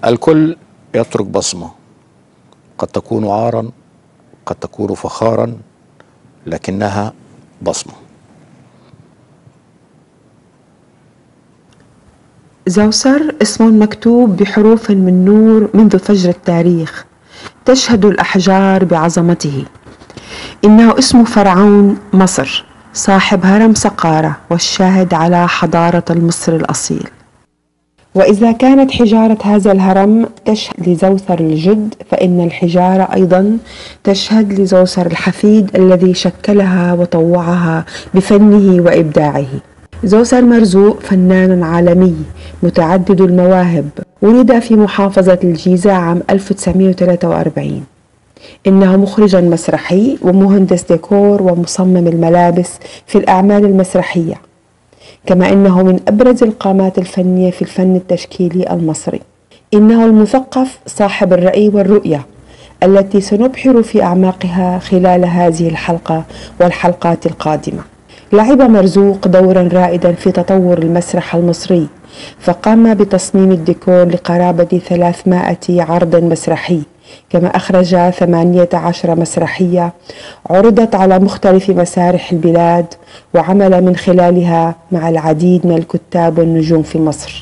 الكل يترك بصمة قد تكون عارا قد تكون فخارا لكنها بصمه زوسر اسم مكتوب بحروف من نور منذ فجر التاريخ تشهد الأحجار بعظمته إنه اسم فرعون مصر صاحب هرم سقارة والشاهد على حضارة المصر الأصيل وإذا كانت حجارة هذا الهرم تشهد لزوسر الجد فإن الحجارة أيضا تشهد لزوسر الحفيد الذي شكلها وطوعها بفنه وإبداعه زوسر مرزوق فنان عالمي متعدد المواهب ولد في محافظة الجيزة عام 1943 إنه مخرج مسرحي ومهندس ديكور ومصمم الملابس في الأعمال المسرحية كما إنه من أبرز القامات الفنية في الفن التشكيلي المصري إنه المثقف صاحب الرأي والرؤية التي سنبحر في أعماقها خلال هذه الحلقة والحلقات القادمة لعب مرزوق دورا رائدا في تطور المسرح المصري فقام بتصميم الديكور لقرابة 300 عرض مسرحي كما أخرج 18 مسرحية عرضت على مختلف مسارح البلاد وعمل من خلالها مع العديد من الكتاب والنجوم في مصر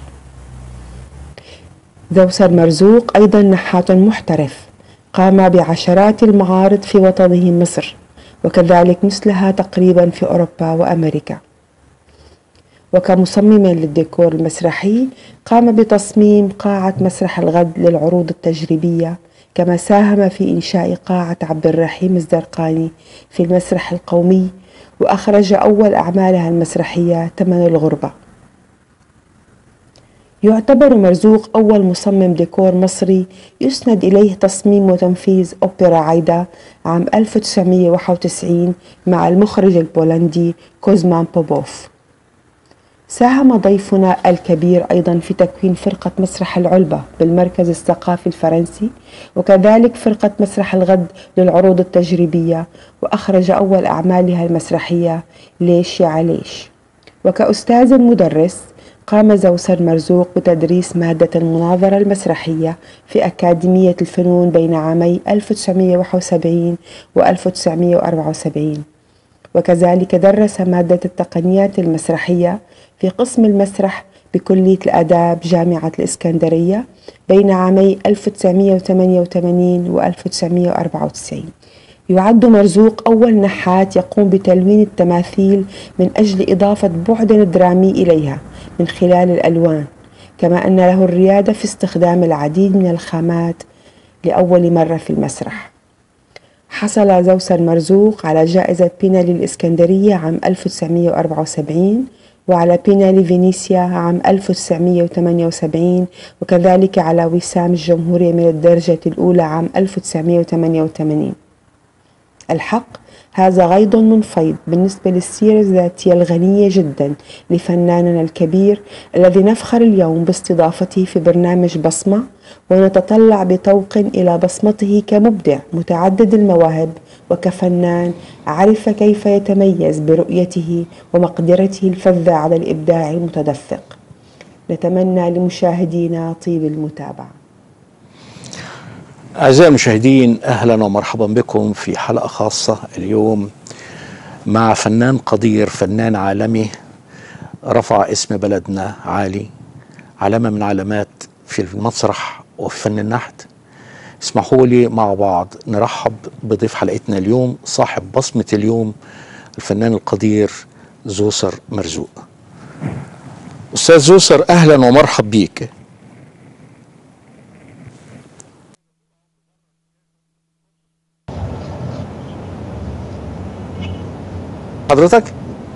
زوسر مرزوق أيضا نحات محترف قام بعشرات المعارض في وطنه مصر وكذلك مثلها تقريبا في أوروبا وأمريكا وكمصمم للديكور المسرحي قام بتصميم قاعة مسرح الغد للعروض التجريبية كما ساهم في إنشاء قاعة عبد الرحيم الزرقاني في المسرح القومي وأخرج أول أعمالها المسرحية تمن الغربة يعتبر مرزوق أول مصمم ديكور مصري يسند إليه تصميم وتنفيذ أوبرا عايدة عام 1991 مع المخرج البولندي كوزمان بوبوف ساهم ضيفنا الكبير أيضا في تكوين فرقة مسرح العلبة بالمركز الثقافي الفرنسي وكذلك فرقة مسرح الغد للعروض التجريبية وأخرج أول أعمالها المسرحية ليش يا عليش وكأستاذ مدرس قام زوسر مرزوق بتدريس مادة المناظرة المسرحية في أكاديمية الفنون بين عامي 1971 و 1974 وكذلك درس مادة التقنيات المسرحية في قسم المسرح بكلية الآداب جامعة الإسكندرية بين عامي 1988 و 1994 يعد مرزوق أول نحات يقوم بتلوين التماثيل من أجل إضافة بعد درامي إليها من خلال الألوان كما أن له الريادة في استخدام العديد من الخامات لأول مرة في المسرح حصل زوسر مرزوق على جائزة بينالي الإسكندرية عام 1974 وعلى بينالي فينيسيا عام 1978 وكذلك على وسام الجمهورية من الدرجة الأولى عام 1988 الحق هذا غيض من فيض بالنسبة للسيرة الذاتية الغنية جدا لفناننا الكبير الذي نفخر اليوم باستضافته في برنامج بصمة ونتطلع بطوق إلى بصمته كمبدع متعدد المواهب وكفنان عرف كيف يتميز برؤيته ومقدرته الفذة على الإبداع المتدفق نتمنى لمشاهدينا طيب المتابعه أعزائي المشاهدين أهلا ومرحبا بكم في حلقة خاصة اليوم مع فنان قدير فنان عالمي رفع اسم بلدنا عالي علامة من علامات في المسرح وفي فن النحت اسمحوا لي مع بعض نرحب بضيف حلقتنا اليوم صاحب بصمة اليوم الفنان القدير زوسر مرزوق أستاذ زوسر أهلا ومرحب بيك حضرتك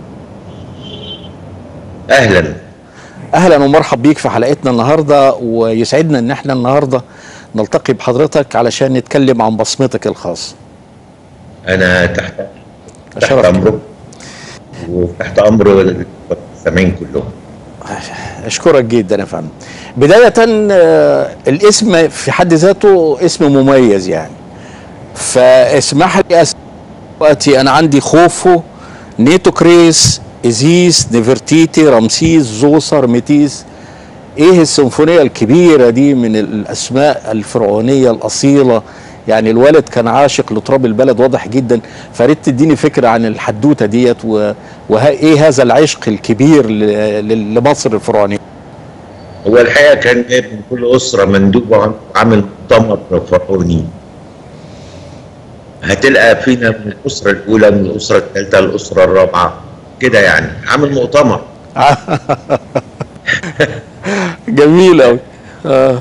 اهلا اهلا ومرحب بيك في حلقتنا النهارده ويسعدنا ان احنا النهارده نلتقي بحضرتك علشان نتكلم عن بصمتك الخاصه انا تحت تحت أشرف. امرك وتحت امر السامعين كلهم اشكرك جدا يا فندم بدايه آه، الاسم في حد ذاته اسم مميز يعني فاسمح لي أس... دلوقتي انا عندي خوفو نيتو كريس ازيس نفرتيتي رمسيس زوسر ميتيس ايه السيمفونيه الكبيره دي من الاسماء الفرعونيه الاصيله يعني الوالد كان عاشق لتراب البلد واضح جدا فريت تديني فكره عن الحدوته ديت و... وايه هذا العشق الكبير ل... ل- لمصر الفرعونيه هو الحقيقه كان جايب من كل اسره مندوب وعم- عامل مؤتمر فرعوني هتلقى فينا من الاسره الاولى من الاسره الثالثه الاسره الرابعه كده يعني عامل مؤتمر جميل قوي آه.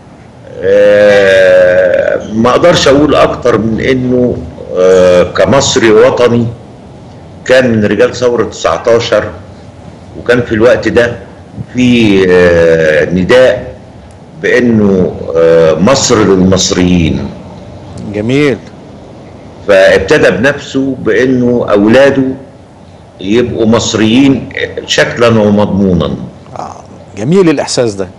آه، ما اقدرش اقول اكتر من انه آه، كمصري وطني كان من رجال ثوره 19 وكان في الوقت ده في آه، نداء بانه آه، مصر للمصريين جميل فابتدى بنفسه بانه اولاده يبقوا مصريين شكلا ومضمونا آه. جميل الاحساس ده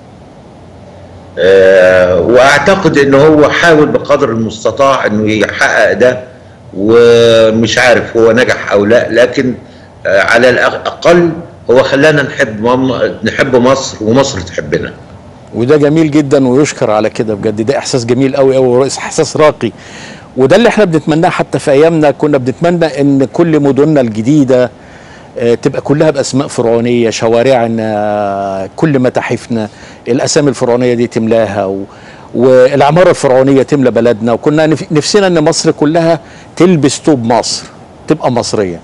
آه، واعتقد ان هو حاول بقدر المستطاع انه يحقق ده ومش عارف هو نجح او لا لكن آه، على الاقل هو خلانا نحب مم- نحب مصر ومصر تحبنا وده جميل جدا ويشكر على كده بجد ده احساس جميل قوي قوي احساس راقي وده اللي احنا بنتمناه حتى في ايامنا كنا بنتمنى ان كل مدننا الجديده آه، تبقى كلها باسماء فرعونيه شوارعنا كل متاحفنا الاسامي الفرعونيه دي تملاها و والعماره الفرعونيه تملى بلدنا وكنا نف- نفسنا ان مصر كلها تلبس توب مصر تبقى مصريه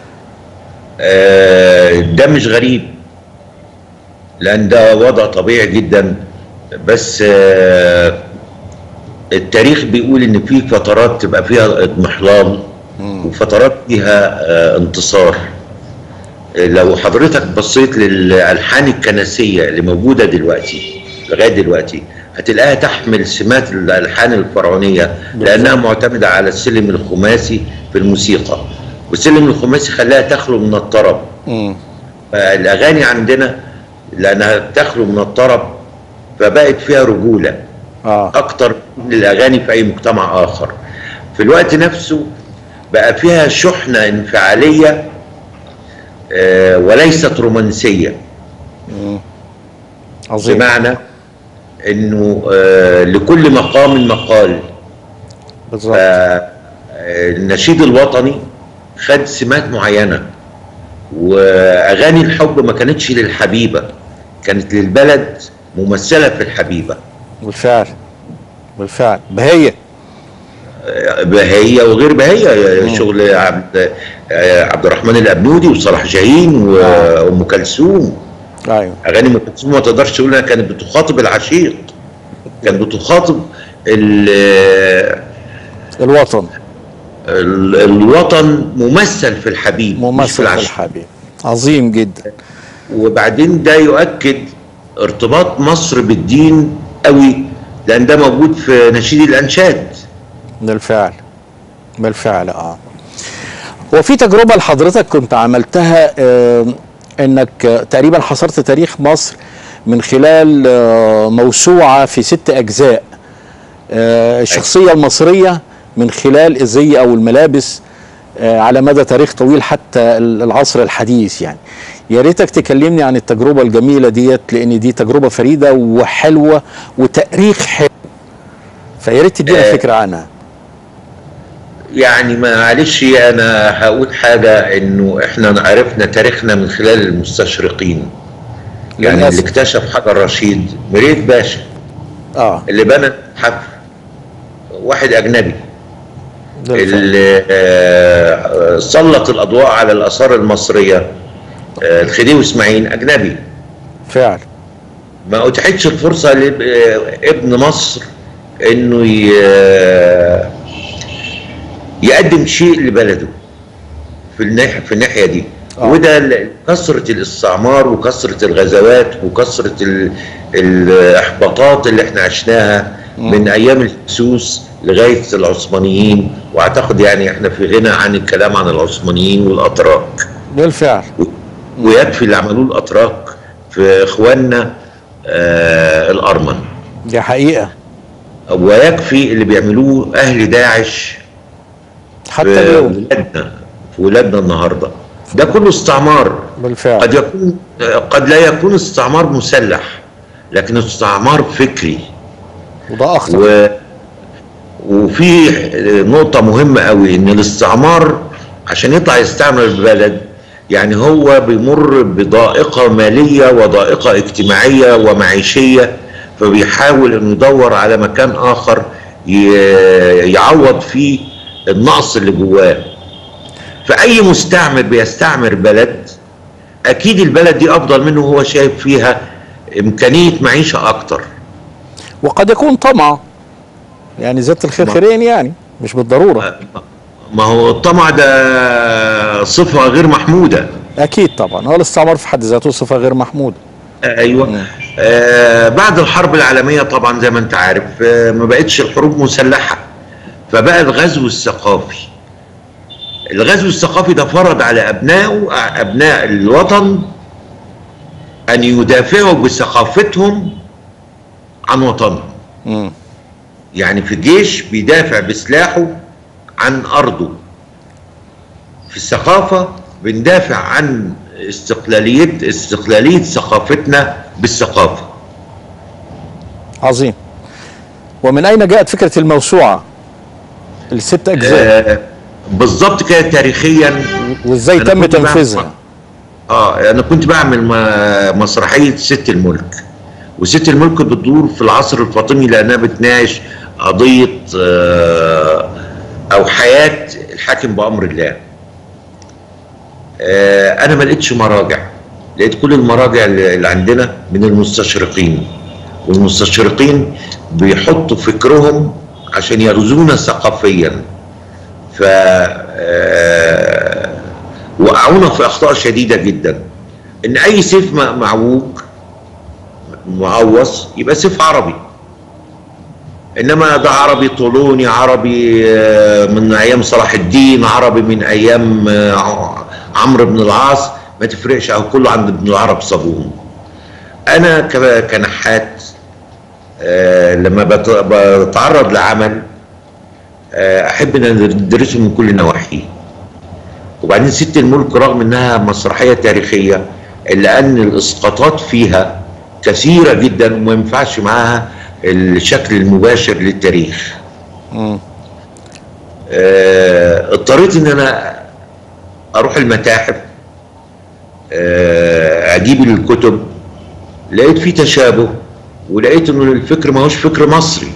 آه، ده مش غريب لان ده وضع طبيعي جدا بس آه، التاريخ بيقول ان في فترات تبقى فيها اضمحلال وفترات فيها آه، انتصار آه، لو حضرتك بصيت للالحان الكنسيه اللي موجوده دلوقتي لغايه دلوقتي هتلاقيها تحمل سمات الالحان الفرعونيه لانها معتمده على السلم الخماسي في الموسيقى والسلم الخماسي خلاها تخلو من الطرب امم فالاغاني عندنا لانها بتخلو من الطرب فبقت فيها رجوله اه اكتر من الاغاني في اي مجتمع اخر في الوقت نفسه بقى فيها شحنه انفعاليه آه، وليست رومانسيه عظيم بمعنى انه آه، لكل مقام مقال بالظبط فالنشيد الوطني خد سمات معينه واغاني الحب ما كانتش للحبيبه كانت للبلد ممثله في الحبيبه بالفعل بالفعل بهيه بهية وغير بهية شغل عبد عبد الرحمن الأبنودي وصلاح جاهين وأم كلثوم ايوه أغاني أم كلثوم ما تقدرش تقول إنها كانت بتخاطب العشيق كانت بتخاطب ال- الوطن ال- الوطن ممثل في الحبيب مش في ممثل في العشيق الحبيب عظيم جدا وبعدين ده يؤكد ارتباط مصر بالدين قوي لأن ده موجود في نشيد الأنشاد بالفعل بالفعل اه وفي تجربة لحضرتك كنت عملتها آه انك آه، تقريبا حصرت تاريخ مصر من خلال آه موسوعة في ست اجزاء آه الشخصية المصرية من خلال الزي او الملابس آه على مدى تاريخ طويل حتى ال- العصر الحديث يعني يا ريتك تكلمني عن التجربة الجميلة ديت لان دي تجربة فريدة وحلوة وتاريخ حلو فيا ريت تدينا آه، فكرة عنها يعني معلش انا هقول حاجه انه احنا عرفنا تاريخنا من خلال المستشرقين يعني اللي للأسف. اكتشف حجر رشيد مريد باشا اه اللي بنى حفر واحد اجنبي بالفعل. اللي آه، سلط الاضواء على الاثار المصريه آه، الخديوي اسماعيل اجنبي فعل ما اتاحتش الفرصه لابن مصر انه ي- يقدم شيء لبلده في الناحيه في الناحيه دي آه. وده ل- كثره الاستعمار وكثره الغزوات وكثره ال- الاحباطات اللي احنا عشناها من ايام الهكسوس لغايه العثمانيين واعتقد يعني احنا في غنى عن الكلام عن العثمانيين والاتراك بالفعل ويكفي اللي عملوه الاتراك في اخواننا آه الارمن دي حقيقة ويكفي اللي بيعملوه اهل داعش حتى في اليوم ولادنا في ولادنا النهارده ده كله استعمار بالفعل قد يكون قد لا يكون استعمار مسلح لكن استعمار فكري وده اخطر و... وفي نقطة مهمة قوي ان الاستعمار عشان يطلع يستعمر البلد يعني هو بيمر بضائقة مالية وضائقة اجتماعية ومعيشية فبيحاول انه يدور على مكان اخر ي... يعوض فيه النقص اللي جواه فأي مستعمر بيستعمر بلد أكيد البلد دي أفضل منه وهو شايف فيها إمكانية معيشة أكتر وقد يكون طمع يعني زيادة الخير ما- خيرين يعني مش بالضرورة ما هو الطمع ده صفة غير محمودة اكيد طبعا هو الاستعمار في حد ذاته صفة غير محمودة ايوه آه بعد الحرب العالميه طبعا زي ما انت عارف آه ما بقتش الحروب مسلحه فبقى الغزو الثقافي الغزو الثقافي ده فرض على ابنائه ابناء الوطن ان يدافعوا بثقافتهم عن وطنهم مم. يعني في الجيش بيدافع بسلاحه عن ارضه في الثقافه بندافع عن استقلاليه استقلاليه ثقافتنا بالثقافه عظيم ومن اين جاءت فكرة الموسوعة الست اجزاء آه بالظبط كده تاريخيا وازاي أنا تم كنت بعمل- تنفيذها اه انا كنت بعمل م- مسرحيه ست الملك وست الملك بتدور في العصر الفاطمي لانها بتناقش قضيه آه او حياه الحاكم بامر الله آه انا ما لقيتش مراجع لقيت كل المراجع اللي اللي عندنا من المستشرقين والمستشرقين بيحطوا فكرهم عشان يغزونا ثقافيا ف آه، وقعونا في اخطاء شديده جدا ان اي سيف م- معوج معوص يبقى سيف عربي انما ده عربي طولوني عربي آه، من ايام صلاح الدين عربي من ايام آه، ع- عمرو بن العاص ما تفرقش او كله عند ابن العرب صابون انا ك- كنحات آه، لما بت- بتعرض لعمل آه، احب ان ادرسه من كل نواحيه وبعدين ست الملك رغم انها مسرحيه تاريخيه الا ان الاسقاطات فيها كثيره جدا وما ينفعش معاها الشكل المباشر للتاريخ مم. آه، اضطريت ان انا اروح المتاحف آه، اجيب الكتب لقيت في تشابه ولقيت انه الفكر ما هوش فكر مصري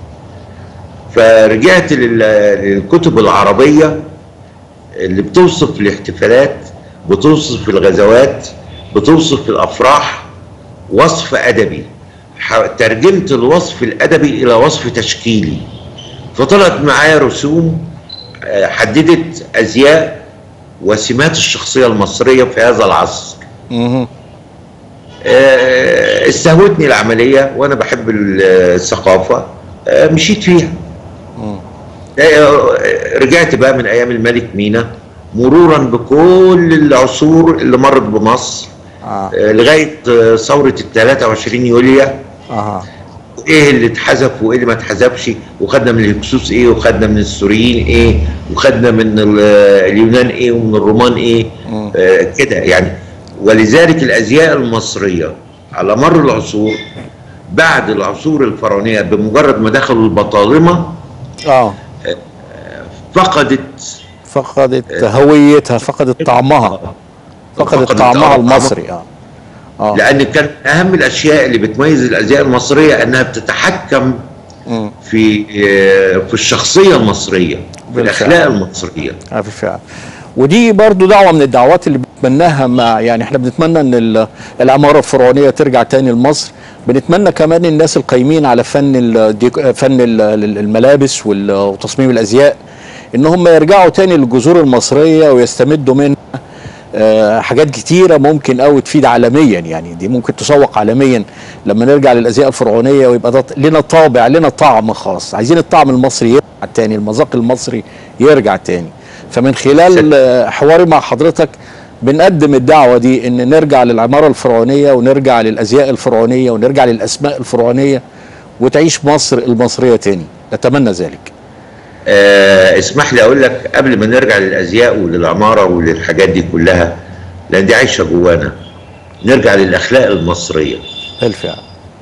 فرجعت لل- للكتب العربيه اللي بتوصف الاحتفالات بتوصف الغزوات بتوصف الافراح وصف ادبي ح- ترجمت الوصف الادبي الى وصف تشكيلي فطلعت معايا رسوم آه، حددت ازياء وسمات الشخصيه المصريه في هذا العصر مهم. آه، استهوتني العمليه وانا بحب ال- الثقافه آه، مشيت فيها آه، رجعت بقى من ايام الملك مينا مرورا بكل العصور اللي مرت بمصر آه. آه، لغايه آه، ثوره ال 23 يوليو اها ايه اللي اتحذف وايه اللي ما اتحذفش وخدنا من الهكسوس ايه وخدنا من السوريين ايه وخدنا من ال- اليونان ايه ومن الرومان ايه آه كده يعني ولذلك الازياء المصريه على مر العصور بعد العصور الفرعونيه بمجرد ما دخلوا البطالمه اه فقدت فقدت هويتها فقدت طعمها فقدت فقدت طعمها طعمها. المصري اه اه لان كان اهم الاشياء اللي بتميز الازياء المصريه انها بتتحكم مم. في آه، في الشخصيه المصريه في بالفعل. الاخلاق المصريه آه، بالفعل ودي برضو دعوة من الدعوات اللي بنتمناها مع يعني احنا بنتمنى ان ال- العمارة الفرعونية ترجع تاني لمصر بنتمنى كمان الناس القايمين على فن الديك- فن ال- ال- الملابس وال- وتصميم الازياء ان هم يرجعوا تاني للجذور المصرية ويستمدوا منها آه، حاجات كتيرة ممكن قوي تفيد عالميا يعني دي ممكن تسوق عالميا لما نرجع للازياء الفرعونية ويبقى ده لنا طابع لنا طعم خاص عايزين الطعم المصري يرجع تاني المذاق المصري يرجع تاني فمن خلال آه، حواري مع حضرتك بنقدم الدعوة دي ان نرجع للعمارة الفرعونية ونرجع للازياء الفرعونية ونرجع للاسماء الفرعونية وتعيش مصر المصرية تاني نتمنى ذلك آه اسمح لي اقول لك قبل ما نرجع للازياء وللعماره وللحاجات دي كلها لان دي عايشه جوانا نرجع للاخلاق المصريه بالفعل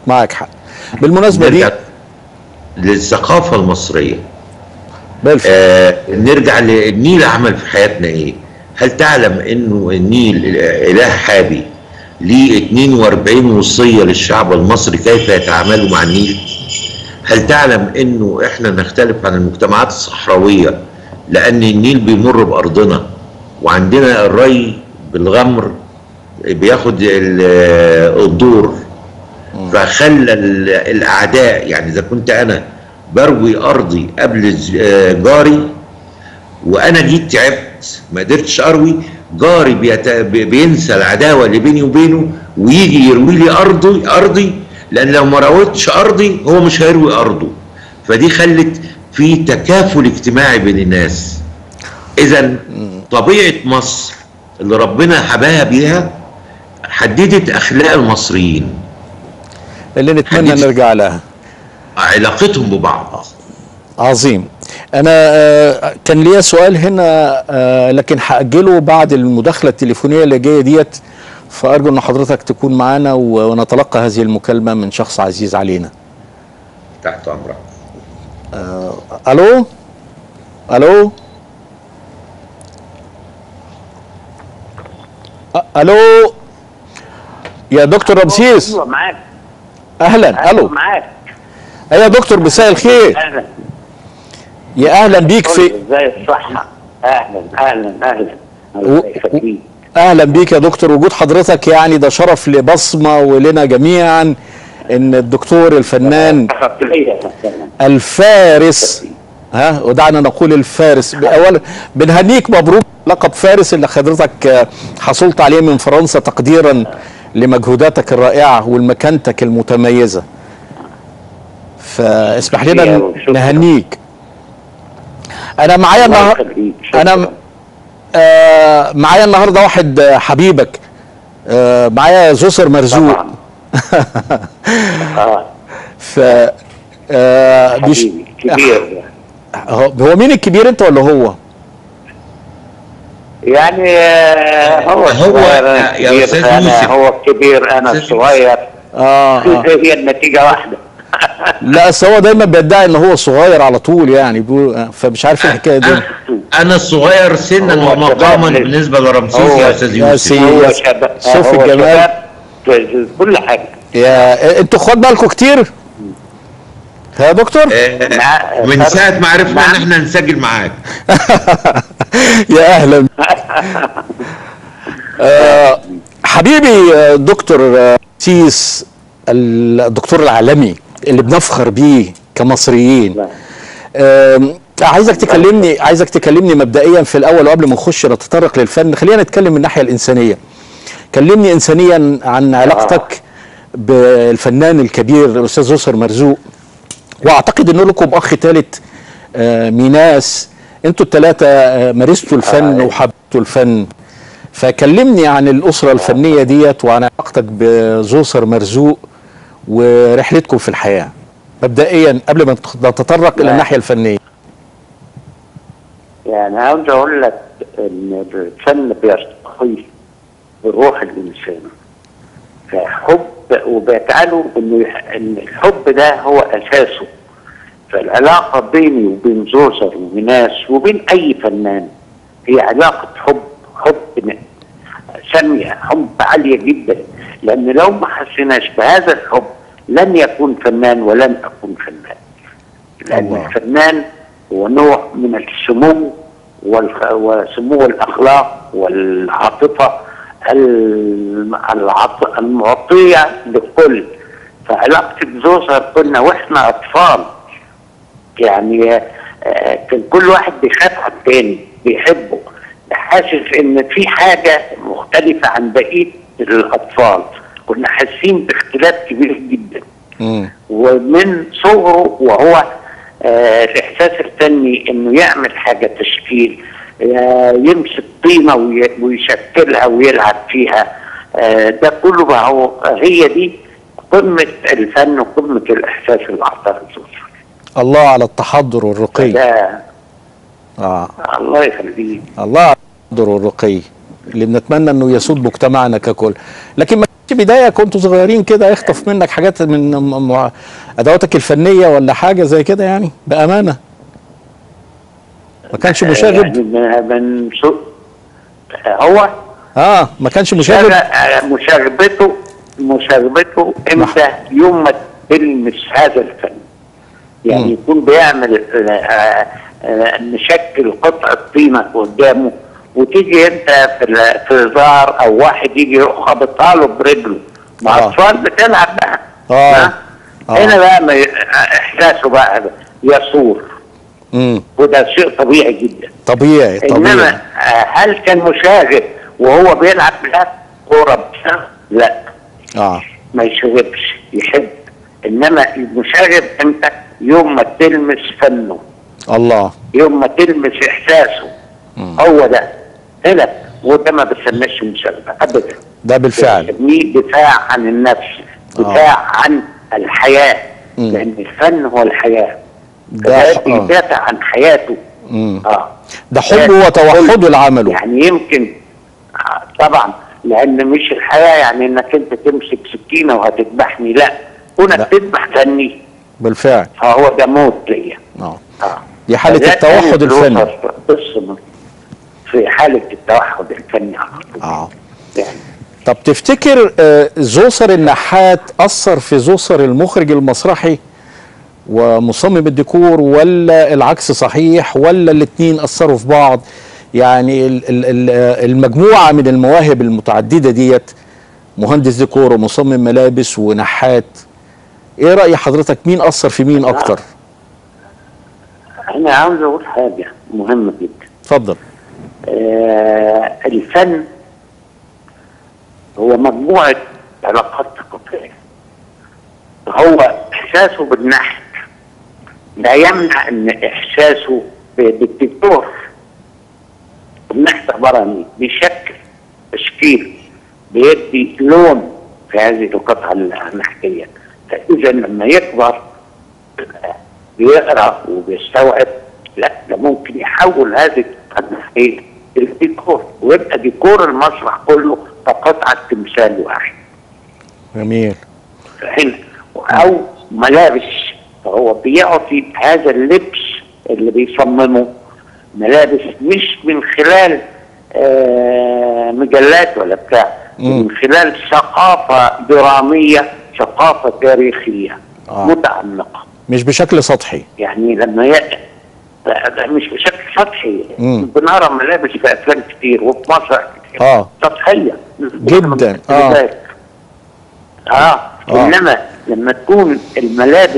معك حق بالمناسبه دي نرجع للثقافه المصريه بالفعل آه نرجع للنيل عمل في حياتنا ايه هل تعلم انه النيل اله حابي ليه 42 وصيه للشعب المصري كيف يتعاملوا مع النيل هل تعلم انه احنا نختلف عن المجتمعات الصحراويه لان النيل بيمر بارضنا وعندنا الري بالغمر بياخد ال- الدور فخلى ال- الاعداء يعني اذا كنت انا بروي ارضي قبل ز- آه، جاري وانا جيت تعبت ما قدرتش اروي جاري بيت... بي- بينسى العداوه اللي بيني وبينه ويجي يروي لي ارضي ارضي لان لو ما رويتش ارضي هو مش هيروي ارضه فدي خلت في تكافل اجتماعي بين الناس اذا طبيعه مصر اللي ربنا حباها بيها حددت اخلاق المصريين اللي نتمنى حديث. نرجع لها علاقتهم ببعض عظيم انا آه، كان ليا سؤال هنا آه، لكن هاجله بعد المداخله التليفونيه اللي جايه ديت فارجو ان حضرتك تكون معانا و- ونتلقى هذه المكالمه من شخص عزيز علينا تحت امرك الو الو أ- الو يا دكتور رمسيس ايوه معاك اهلا ايوه الو معاك ايوه يا دكتور مساء الخير اهلا يا اهلا بيك في ازاي الصحه اهلا اهلا اهلا و- الله يخليك اهلا بيك يا دكتور وجود حضرتك يعني ده شرف لبصمه ولنا جميعا ان الدكتور الفنان شرفت ليا مثلا الفارس ها ودعنا نقول الفارس اولا بنهنيك مبروك لقب فارس اللي حضرتك آه، حصلت عليه من فرنسا تقديرا لمجهوداتك الرائعه ولمكانتك المتميزه فاسمح لنا ن- شكراً. نهنيك انا معايا الله النهار يخليك شكراً. انا آه معايا النهارده واحد آه، حبيبك آه معايا زوسر مرزوق طبعا اه ف آه بيش- حبيبي كبير هو هو مين الكبير انت ولا هو؟ يعني آه، هو هو الصغير يا- أنا يا الكبير، أستاذ أنا يوسف. هو الكبير انا أستاذ الصغير اه, آه. هي النتيجه واحده لا أصل هو دايما بيدعي ان هو صغير على طول يعني بيقول آه، فمش عارف ايه الحكايه دي أنا- انا الصغير سنا هو ومقاما شباب. بالنسبه لرمسيس هو يا استاذ يا يوسف سيدي. هو هي- شباب شوف هو الجمال. شباب في كل حاجه يا انتوا اخوات بالكم كتير؟ يا دكتور؟ آه، مع- من فرق- ساعه ما عرفنا ان نعم. احنا نسجل معاك يا اهلا آه حبيبي آه، دكتور آه، سيس الدكتور العالمي اللي بنفخر بيه كمصريين نعم. آم، عايزك تكلمني عايزك تكلمني مبدئيا في الاول وقبل ما نخش نتطرق للفن خلينا نتكلم من الناحيه الانسانيه كلمني انسانيا عن علاقتك بالفنان الكبير الاستاذ يسر مرزوق واعتقد ان لكم اخ ثالث آه، ميناس انتوا الثلاثه آه، مارستوا الفن وحبيتوا الفن فكلمني عن الاسره الفنيه ديت وعن علاقتك بزوسر مرزوق ورحلتكم في الحياه مبدئيا قبل ما نتطرق الى نعم. الناحيه الفنيه يعني عاوز اقول لك ان الفن بيرتقي بروح الانسان فحب وبيجعلوا انه يح- ان الحب ده هو اساسه فالعلاقه بيني وبين زوسر وناس وبين اي فنان هي علاقه حب حب ن- ساميه حب عاليه جدا لان لو ما حسيناش بهذا الحب لن يكون فنان ولن اكون فنان لان الله. الفنان هو نوع من السمو والخ... وسمو الاخلاق والعاطفه الم- العط... المعطيه للكل فعلاقتي بزوسر كنا واحنا اطفال يعني آه، كان كل واحد بيخاف على التاني بيحبه حاسس ان في حاجه مختلفه عن بقيه الاطفال كنا حاسين باختلاف كبير جدا مم. ومن صغره وهو آه الاحساس الفني انه يعمل حاجه تشكيل آه يمسك طينه وي- ويشكلها ويلعب فيها آه ده كله بقى هو هي دي قمه الفن وقمه الاحساس اللي اعطاه الزوجة. الله على التحضر والرقي ده اه الله يخليك الله على التحضر والرقي اللي بنتمنى انه يسود مجتمعنا ككل لكن ما في بدايه كنتوا صغيرين كده يخطف منك حاجات من م- م- ادواتك الفنيه ولا حاجه زي كده يعني بامانه ما كانش مشاغب يعني من من سوء هو اه ما كانش مشاغب شغ- مشاغبته مشاغبته امتى يوم ما تلمس هذا الفن يعني مم. يكون بيعمل آه، آه، آه، نشكل قطعة طينة قدامه وتيجي انت في ال- في هزار او واحد يجي يروح خابطها له برجله مع آه. اطفال بتلعب بقى آه. ها؟ آه. هنا بقى ما ي- احساسه بقى يصور امم وده شيء طبيعي جدا طبيعي طبيعي انما آه، هل كان مشاغب وهو بيلعب لا كوره بس؟ لا اه ما يشغبش يحب انما المشاغب امتى يوم ما تلمس فنه الله يوم ما تلمس احساسه هو ده هنا وده ما بسميش مشاغبه ابدا ده بالفعل بسميه دفاع عن النفس دفاع عن الحياه مم. لان الفن هو الحياه ده ده آه. بيدافع عن حياته مم. اه ده حبه وتوحده لعمله يعني يمكن آه، طبعا لان مش الحياه يعني انك انت تمسك سكينه وهتذبحني لا لا. كونك تذبح فني بالفعل فهو ده موت ليا اه اه دي حالة فده التوحد كانت الفني. له قصة في حالة التوحد الفني على طول. اه يعني طب تفتكر آه، زوسر النحات اثر في زوسر المخرج المسرحي ومصمم الديكور ولا العكس صحيح ولا الاتنين اثروا في بعض يعني ال- ال- ال- آه، المجموعه من المواهب المتعدده ديت مهندس ديكور ومصمم ملابس ونحات ايه راي حضرتك مين اثر في مين اكتر انا عاوز اقول حاجة مهمة جدا اتفضل آه الفن هو مجموعة علاقات ثقافية هو احساسه بالنحت لا يمنع ان احساسه ب- بالدكتور النحت عبارة عن ايه؟ بيشكل تشكيل بيدي لون في هذه القطعة النحتية فإذا لما يكبر بيقرا وبيستوعب لا ده ممكن يحول هذه القطعة النحتية الديكور ويبقى ديكور المسرح كله كقطعة تمثال واحد جميل هنا او ملابس فهو بيعطي هذا اللبس اللي بيصممه ملابس مش من خلال آه مجلات ولا بتاع مم. من خلال ثقافة درامية ثقافة تاريخية آه. متعمقة مش بشكل سطحي يعني لما ي... لا ده مش بشكل سطحي مم. بنرى ملابس في افلام كتير وفي مسرح كتير آه. سطحيه جداً. آه. اه اه آه. انما لما تكون الملابس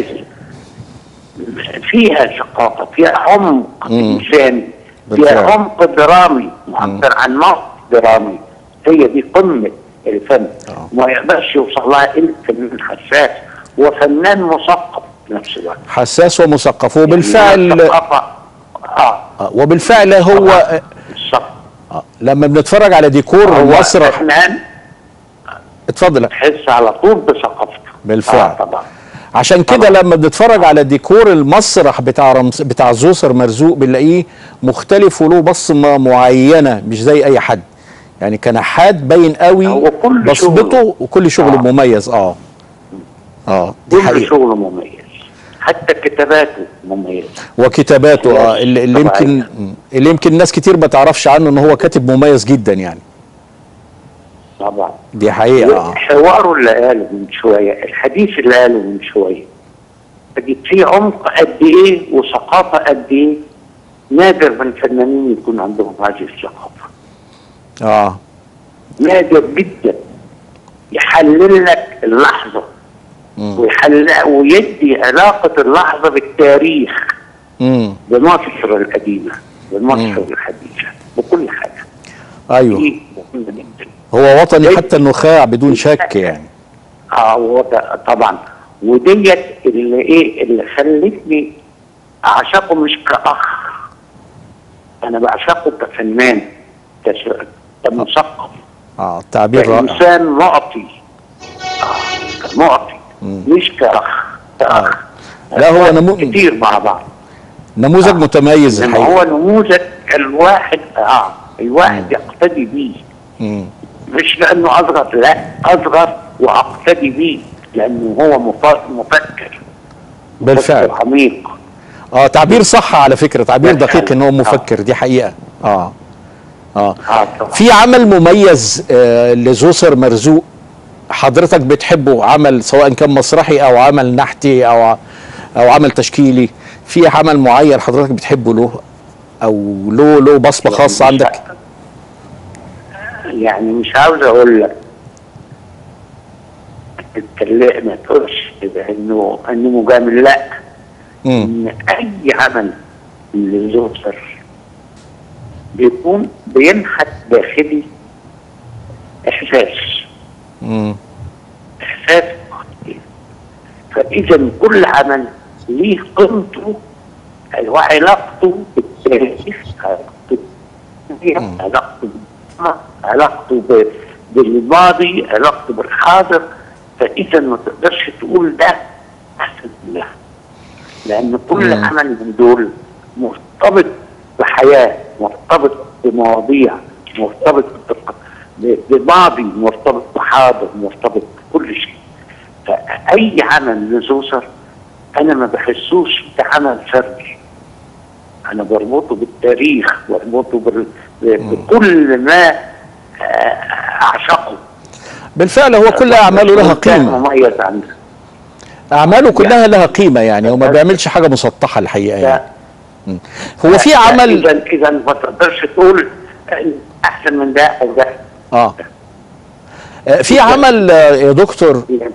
فيها ثقافه فيها عمق مم. انساني بالفعل. فيها عمق درامي معبر عن موقف درامي هي دي قمه الفن آه. ما يقدرش يوصل لها الا فنان حساس وفنان مثقف في نفس الوقت حساس ومثقف يعني وبالفعل الثقافه اه آه، وبالفعل هو آه، الثقافه آه، لما بنتفرج على ديكور هو مسرح فنان اتفضل تحس على طول بثقافته بالفعل. آه طبعا عشان كده لما بنتفرج على ديكور المسرح بتاع رمز بتاع زوسر مرزوق بنلاقيه مختلف وله بصمه معينه مش زي اي حد يعني كنحات باين قوي هو كل بصمته شغله. وكل شغله آه. مميز اه اه دي كل حقيقه شغله مميز حتى كتاباته مميزه وكتاباته اه اللي, اللي طبيعية. يمكن اللي يمكن ناس كتير ما تعرفش عنه ان هو كاتب مميز جدا يعني طبعا دي حقيقه اه حواره اللي قاله من شويه الحديث اللي قاله من شويه تجد فيه عمق قد ايه وثقافه قد ايه نادر من الفنانين يكون عندهم هذه الثقافه اه نادر جدا يحلل لك اللحظه مم. ويحلل ويدي علاقه اللحظه بالتاريخ امم بمصر القديمه بمصر الحديثه بكل حاجه ايوه دي مهمه جدا هو وطني حتى النخاع بدون شك يعني اه هو ده طبعا وديت اللي ايه اللي خلتني اعشقه مش كاخ انا بعشقه كفنان كش- كمثقف اه تعبير رائع كانسان معطي اه كمعطي مش كاخ كاخ لا، هو نمو- كتير مع بعض نموذج متميز انما الحقيقه هو نموذج الواحد اه الواحد يقتدي بيه مم. مش لانه اصغر لا اصغر واقتدي بيه لانه هو مف- مفكر بالفعل مفكر عميق اه تعبير صح على فكره تعبير بالفعل. دقيق ان هو آه. مفكر دي حقيقه اه اه اه طبعا في عمل مميز آه لزوسر مرزوق حضرتك بتحبه عمل سواء كان مسرحي او عمل نحتي او ع- او عمل تشكيلي في عمل معين حضرتك بتحبه له او له له بصمه خاصه مش عندك ع- يعني مش عاوز اقول لك تتكلم ما تقولش كده انه انه مجامل لا امم ان اي عمل للزوسر بيكون بينحت داخلي احساس امم احساس خطير. فاذا كل عمل ليه قيمته وعلاقته بالتاريخ علاقته بالتاريخ، علاقته بالماضي، علاقته ب- بالماضي علاقته بالحاضر فاذا ما تقدرش تقول ده احسن من ده لان كل مم. عمل من دول مرتبط بحياه مرتبط بمواضيع مرتبط بتق- ب- بماضي مرتبط بحاضر مرتبط بكل شيء فاي عمل لزوسر انا ما بحسوش كعمل فردي انا بربطه بالتاريخ بربطه بال... ب- بكل ما آه، اعشقه بالفعل هو كل اعماله لها كان قيمه مميز عنده اعماله كلها لها قيمه يعني هو ما بيعملش حاجه مسطحه الحقيقه يعني ف- هو في عمل اذا اذا ما تقدرش تقول إن احسن من ده او ده اه آه، في عمل آه، يا دكتور يعني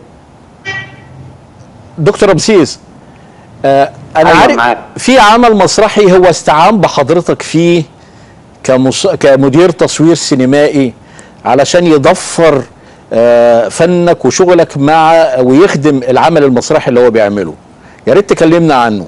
دكتور رمسيس آه انا أيوة عارف معاك. في عمل مسرحي هو استعان بحضرتك فيه كمص... كمدير تصوير سينمائي علشان يضفر آه فنك وشغلك مع ويخدم العمل المسرحي اللي هو بيعمله يا ريت تكلمنا عنه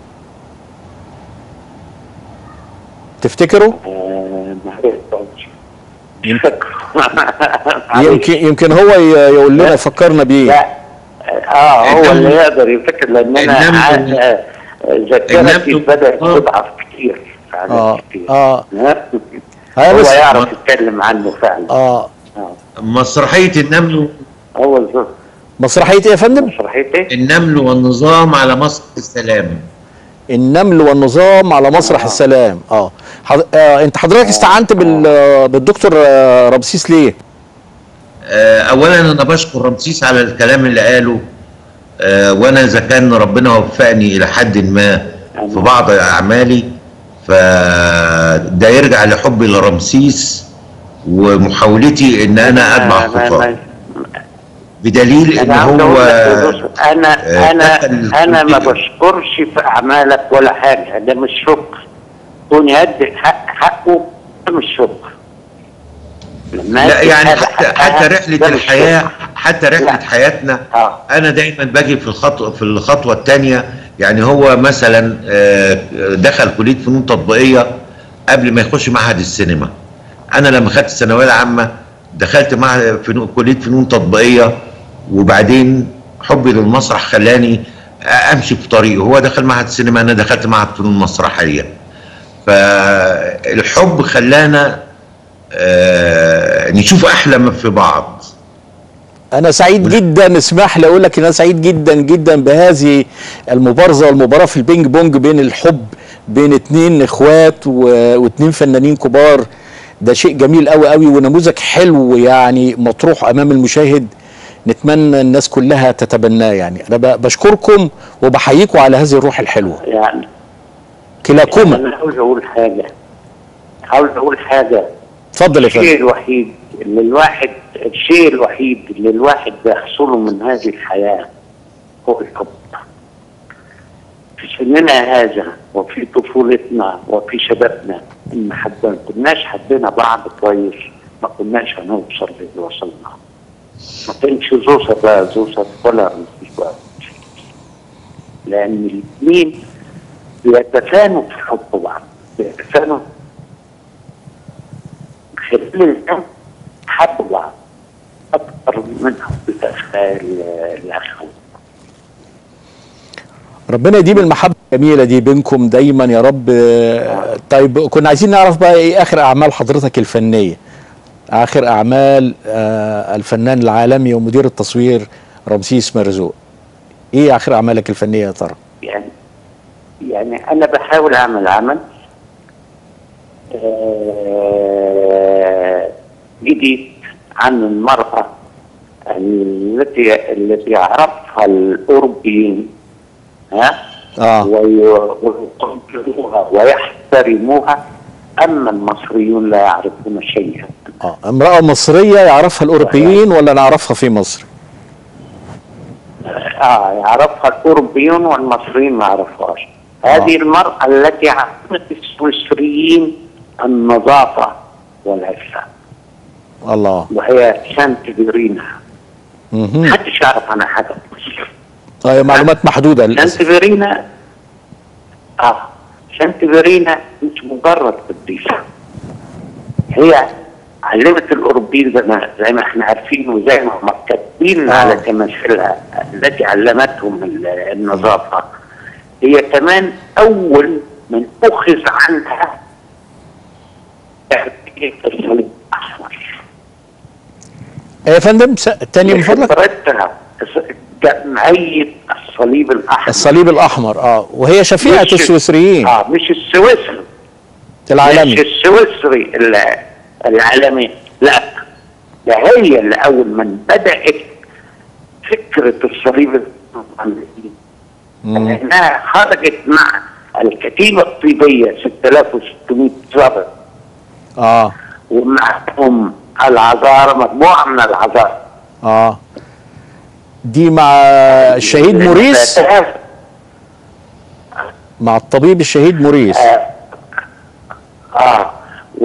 تفتكروا آه، ما عرفتش. مش يمكن- فاكر معلش. يمكن يمكن هو ي- يقول لنا لا. يفكرنا بيه لا اه هو النمل- اللي يقدر يفكر لان انا النمل- عاد- آه، ذاكرتي النمل- بدات آه. تضعف كتير اه فعلا كتير اه ها؟ ها هو بس يعرف يتكلم عنه فعلا اه آه. مسرحيه النمل هو الظهر مسرحيه ايه يا فندم؟ مسرحيه ايه؟ النمل والنظام على مصر السلام النمل والنظام على مسرح آه. السلام اه, حض... آه انت حضرتك استعنت بال... آه، بالدكتور آه، رمسيس ليه آه، اولا انا بشكر رمسيس على الكلام اللي قاله آه، وانا اذا كان ربنا وفقني الى حد ما في بعض اعمالي فده يرجع لحبي لرمسيس ومحاولتي ان انا اتبع ما- ما- خطاه ما- بدليل ان انا عاوز هو اقول لك يا دكتور، انا آه، انا دخل انا ما الفيديو. بشكرش في اعمالك ولا حاجه ده مش شكر كون يدي حق حقه ده مش شكر لما لا أدي يعني حاجة حتى حقها، حتى رحله ده مش الحياه شكر. حتى رحله لا. حياتنا اه انا دايما باجي في الخطوه في الخطوه الثانيه يعني هو مثلا آه، دخل كليه فنون تطبيقيه قبل ما يخش معهد السينما انا لما خدت الثانويه العامه دخلت مع فنون كليه فنون تطبيقيه وبعدين حبي للمسرح خلاني امشي في طريقه هو دخل معهد السينما انا دخلت معهد فنون مسرحيه فالحب خلانا آه، نشوف احلى ما في بعض انا سعيد جدا اسمح لي اقول لك ان انا سعيد جدا جدا بهذه المبارزه والمباراه في البينج بونج بين الحب بين اتنين اخوات و- واتنين فنانين كبار ده شيء جميل قوي قوي ونموذج حلو يعني مطروح امام المشاهد نتمنى الناس كلها تتبناه يعني انا ب- بشكركم وبحييكم على هذه الروح الحلوه يعني كلاكما انا عاوز اقول حاجه عاوز اقول حاجه اتفضل يا الشيء فندم الوحيد اللي الواحد الشيء الوحيد اللي الواحد بيحصله من هذه الحياة هو الحب في سننا هذا وفي طفولتنا وفي شبابنا إن حب ما كناش حبينا بعض كويس ما كناش هنوصل للي وصلنا ما كانش زوسر بقى زوسر ولا مفيش بقى لأن الاثنين بيتفانوا في حب بعض بيتفانوا خلال الأمر حبوا بعض أكثر من حب الأخوال الأخوة ربنا يديم المحبه الجميله دي بينكم دايما يا رب آه، طيب كنا عايزين نعرف بقى ايه اخر اعمال حضرتك الفنيه اخر اعمال آه الفنان العالمي ومدير التصوير رمسيس مرزوق ايه اخر اعمالك الفنيه يا ترى يعني يعني انا بحاول اعمل عمل آه، جديد عن المرأة التي التي يعرفها الأوروبيين ها اه وي- ويقدروها ويحترموها أما المصريون لا يعرفون شيئا اه امراه مصريه يعرفها الاوروبيين ولا نعرفها في مصر اه يعرفها الاوروبيون والمصريين ما يعرفوهاش هذه المراه التي علمت السويسريين النظافه والعفه الله وهي سانت فيرينا مهم. محدش يعرف عنها حاجه في مصر آه معلومات محدوده سانت للاسف فيرينا اه سانت فيرينا مش مجرد قديسه هي علمت الاوروبيين زي ما زي ما احنا عارفين وزي ما هم كاتبين آه. على تماثيلها التي علمتهم ال- النظافه هي كمان اول من اخذ عنها الصليب الاحمر إيه يا فندم س- تاني من فضلك فكرتها جمعيه الصليب الاحمر الصليب الاحمر اه وهي شفيعه مش- السويسريين اه مش السويسري مش العالمي السويسري ال- العالمي لا ده هي اللي اول من بدات فكره الصليب الأحمر. مم. لانها خرجت مع الكتيبه الطيبيه 6600 ضابط اه ومعهم العذارى مجموعه من العذارى اه دي مع الشهيد موريس مع الطبيب الشهيد موريس اه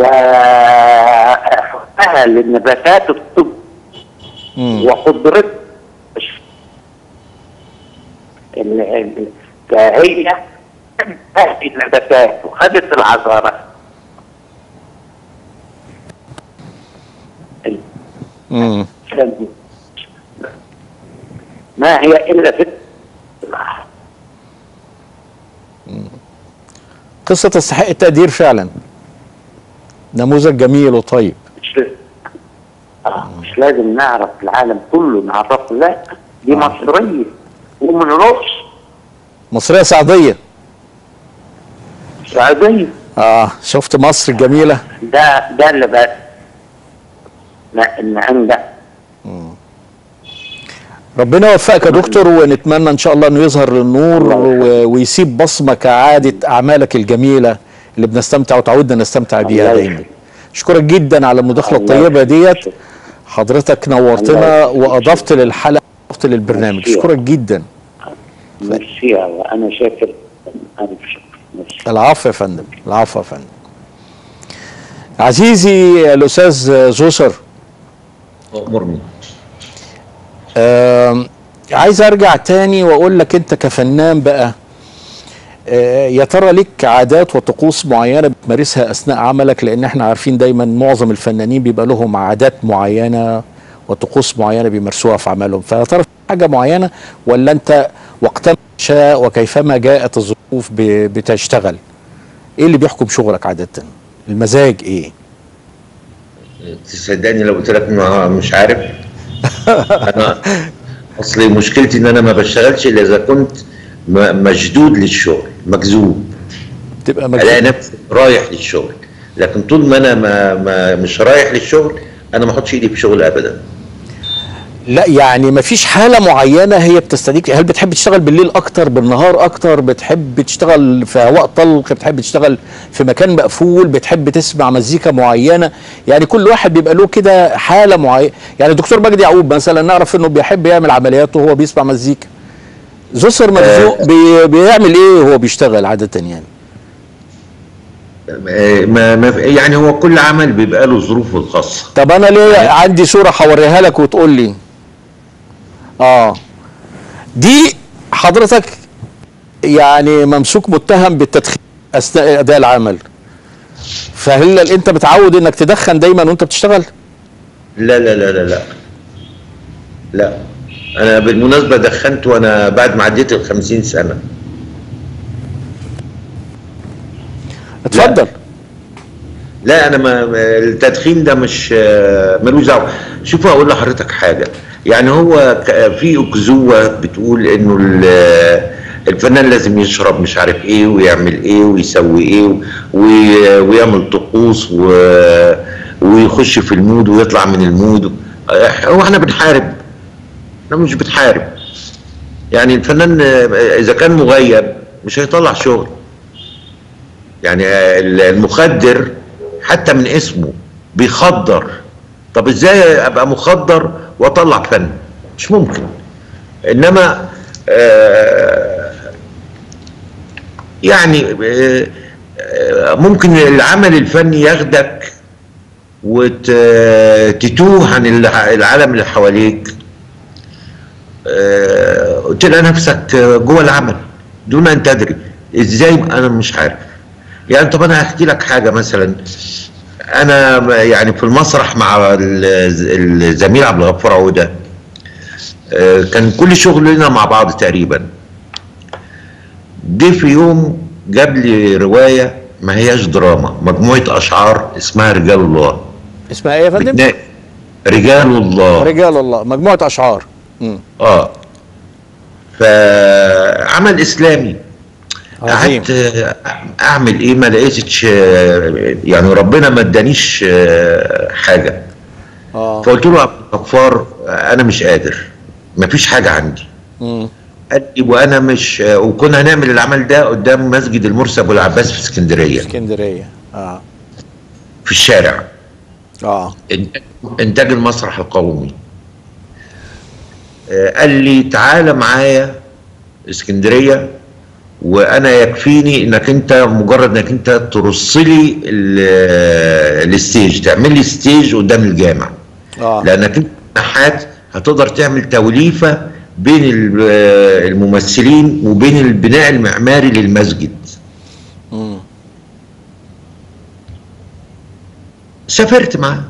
وحبها للنباتات الطب مم. وقدرت ال- ال- فهي هذه النباتات وخدت العذارى مم. ما هي الا فكره قصه تستحق التقدير فعلا نموذج جميل وطيب مش آه مش لازم نعرف العالم كله نعرفه لا دي مصريه ومن الرقص مصريه سعديه سعوديه اه شفت مصر الجميله ده ده اللي بقى لا ان عندك ربنا يوفقك يا دكتور ونتمنى ان شاء الله انه يظهر للنور و- ويسيب بصمه كعاده اعمالك الجميله اللي بنستمتع وتعودنا نستمتع بيها الله دايما يخليك. اشكرك جدا على المداخله الله الطيبه ديت يخليك. حضرتك نورتنا الله يخليك. واضفت للحلقه اضفت للبرنامج ميرسي. اشكرك جدا ميرسي وانا شاكر الف شكر ميرسي العفو يا فندم العفو يا فندم عزيزي الاستاذ زوسر امرني آم، عايز ارجع تاني واقول لك انت كفنان بقى آه، يا ترى ليك عادات وطقوس معينه بتمارسها اثناء عملك لان احنا عارفين دايما معظم الفنانين بيبقى لهم عادات معينه وطقوس معينه بيمارسوها في عملهم فيا ترى في حاجه معينه ولا انت وقتما شاء وكيفما جاءت الظروف ب- بتشتغل ايه اللي بيحكم شغلك عاده المزاج ايه تصدقني لو قلت لك ما- مش عارف انا اصلي مشكلتي ان انا ما بشتغلش الا اذا كنت م- مشدود للشغل مجذوب تبقى الاقي مجهود نفسي رايح للشغل لكن طول ما انا ما, ما مش رايح للشغل انا ما احطش ايدي في شغل ابدا لا يعني مفيش حالة معينة هي بتستديك هل بتحب تشتغل بالليل أكتر بالنهار أكتر بتحب تشتغل في هواء طلق بتحب تشتغل في مكان مقفول بتحب تسمع مزيكا معينة يعني كل واحد بيبقى له كده حالة معينة يعني الدكتور مجدي يعقوب مثلا نعرف إنه بيحب يعمل عمليات وهو بيسمع مزيكا زوسر مرزوق بي بيعمل إيه وهو بيشتغل عادة يعني آه، ما ما يعني هو كل عمل بيبقى له ظروفه الخاصه طب أنا ليه عندي صورة هوريها لك وتقول لي اه دي حضرتك يعني ممسوك متهم بالتدخين اثناء اداء العمل فهل انت متعود انك تدخن دايما وانت بتشتغل لا لا لا لا لا لا انا بالمناسبه دخنت وانا بعد ما عديت ال 50 سنه اتفضل لا انا ما ما- التدخين ده مش آه، ملوش دعوه شوف اقول لحضرتك حاجه يعني هو ك- في اكذوبه بتقول انه ال- الفنان لازم يشرب مش عارف ايه ويعمل ايه ويسوي ايه وي- ويعمل طقوس و- ويخش في المود ويطلع من المود آه، هو احنا بنحارب احنا مش بنحارب يعني الفنان آه، اذا كان مغيب مش هيطلع شغل يعني المخدر حتى من اسمه بيخدر طب ازاي ابقى مخدر واطلع فن مش ممكن انما آه، يعني آه، آه، ممكن العمل الفني ياخدك وتتوه عن الع- العالم اللي حواليك آه، وتلاقي نفسك جوه العمل دون ان تدري ازاي انا مش عارف يعني طب انا هحكي لك حاجه مثلا انا يعني في المسرح مع ال- الزميل عبد الغفار عوده آه، كان كل شغلنا مع بعض تقريبا جه في يوم جاب لي روايه ما هياش دراما مجموعه اشعار اسمها رجال الله اسمها ايه يا فندم؟ بتنا- رجال الله رجال الله مجموعه اشعار مم. اه فعمل اسلامي عظيم قعدت آه، اعمل ايه ما لقيتش آه، يعني ربنا ما ادانيش آه، حاجه اه فقلت له يا عبد الغفار آه، انا مش قادر ما فيش حاجه عندي مم. قال لي وانا مش آه، وكنا هنعمل العمل ده قدام مسجد المرسي ابو العباس في اسكندريه اسكندريه اه في الشارع اه إنتاج- انتاج المسرح القومي آه، قال لي تعالى معايا اسكندريه وانا يكفيني انك انت مجرد انك انت ترص لي ال- الستيج تعمل لي ستيج قدام الجامع اه لانك انت نحات هتقدر تعمل توليفه بين ال- الممثلين وبين البناء المعماري للمسجد مم. سافرت معاه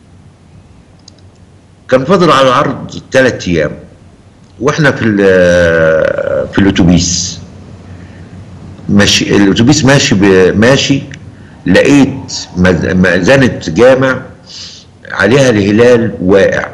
كان فاضل على العرض ثلاث ايام واحنا في ال- في الاتوبيس ماشي الاتوبيس ماشي ب- ماشي لقيت مز- مأذنة جامع عليها الهلال واقع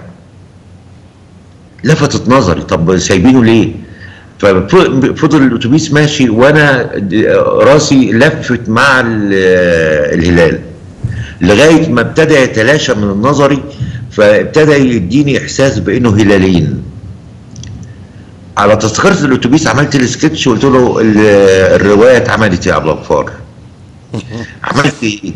لفتت نظري طب سايبينه ليه ففضل الاتوبيس ماشي وانا د- راسي لفت مع ال- الهلال لغايه ما ابتدى يتلاشى من نظري فابتدى يديني احساس بانه هلالين على تذكره الاتوبيس عملت السكتش وقلت له ال- الروايه اتعملت يا عبد الغفار عملت ايه؟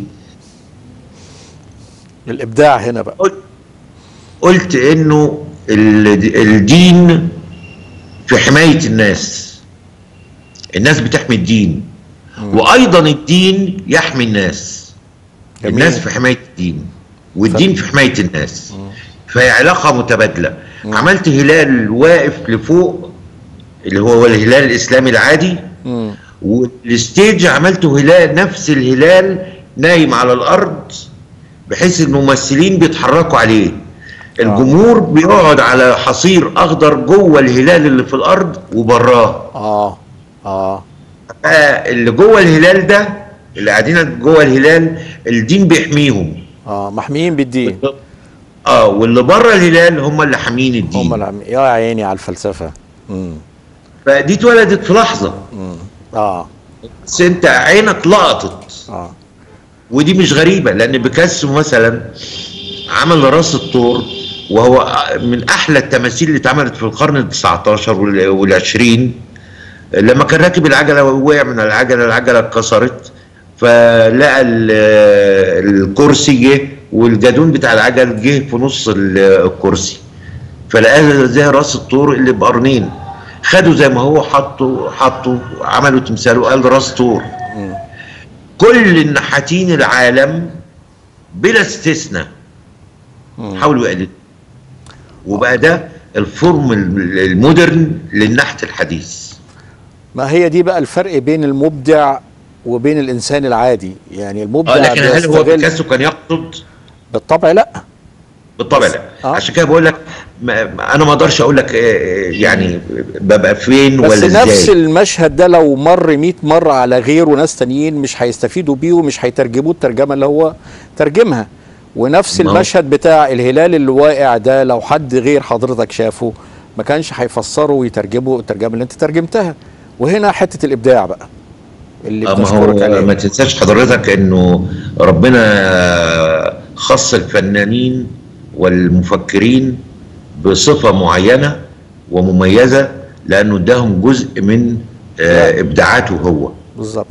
الابداع هنا بقى قلت قلت انه ال- الدين في حمايه الناس الناس بتحمي الدين وايضا الدين يحمي الناس جميل. الناس في حمايه الدين والدين في حمايه الناس فهي علاقه متبادله عملت هلال واقف لفوق اللي هو الهلال الاسلامي العادي مم. والستيج عملته هلال نفس الهلال نايم على الارض بحيث الممثلين بيتحركوا عليه الجمهور بيقعد على حصير اخضر جوه الهلال اللي في الارض وبراه اه اه بقى اللي جوه الهلال ده اللي قاعدين جوه الهلال الدين بيحميهم اه محميين بالدين اه واللي بره الهلال هم اللي حامين الدين هم العم... يا عيني على الفلسفه مم. فدي اتولدت في لحظه اه بس انت عينك لقطت اه ودي مش غريبه لان بيكاسو مثلا عمل راس الطور وهو من احلى التماثيل اللي اتعملت في القرن ال 19 وال 20 لما كان راكب العجله ووقع من العجله العجله اتكسرت فلقى ال- الكرسي جه والجدون بتاع العجل جه في نص ال- الكرسي فلقاه زي راس الطور اللي بقرنين خدوا زي ما هو حطوا حطوا عملوا تمثال وقال راس طور كل النحاتين العالم بلا استثناء حاولوا يقلدوا وبقى ده الفورم ال- المودرن للنحت الحديث ما هي دي بقى الفرق بين المبدع وبين الانسان العادي يعني المبدع اه لكن هل هو بيستغل بيكاسو كان يقصد بالطبع لا بالطبع لا آه. عشان كده بقول لك ما ما- انا ما اقدرش اقول لك آه، آه، يعني ببقى فين بس ولا نفس ازاي المشهد ده لو مر 100 مره على غيره ناس تانيين مش هيستفيدوا بيه ومش هيترجموه الترجمه اللي هو ترجمها ونفس ما هو- المشهد بتاع الهلال اللي واقع ده لو حد غير حضرتك شافه ما كانش هيفسره ويترجمه الترجمه اللي انت ترجمتها وهنا حته الابداع بقى اللي آه، ما بنشكرك هو عليه ما تنساش حضرتك انه ربنا خص الفنانين والمفكرين بصفة معينة ومميزة لانه اداهم جزء من آه، نعم. ابداعاته هو بالظبط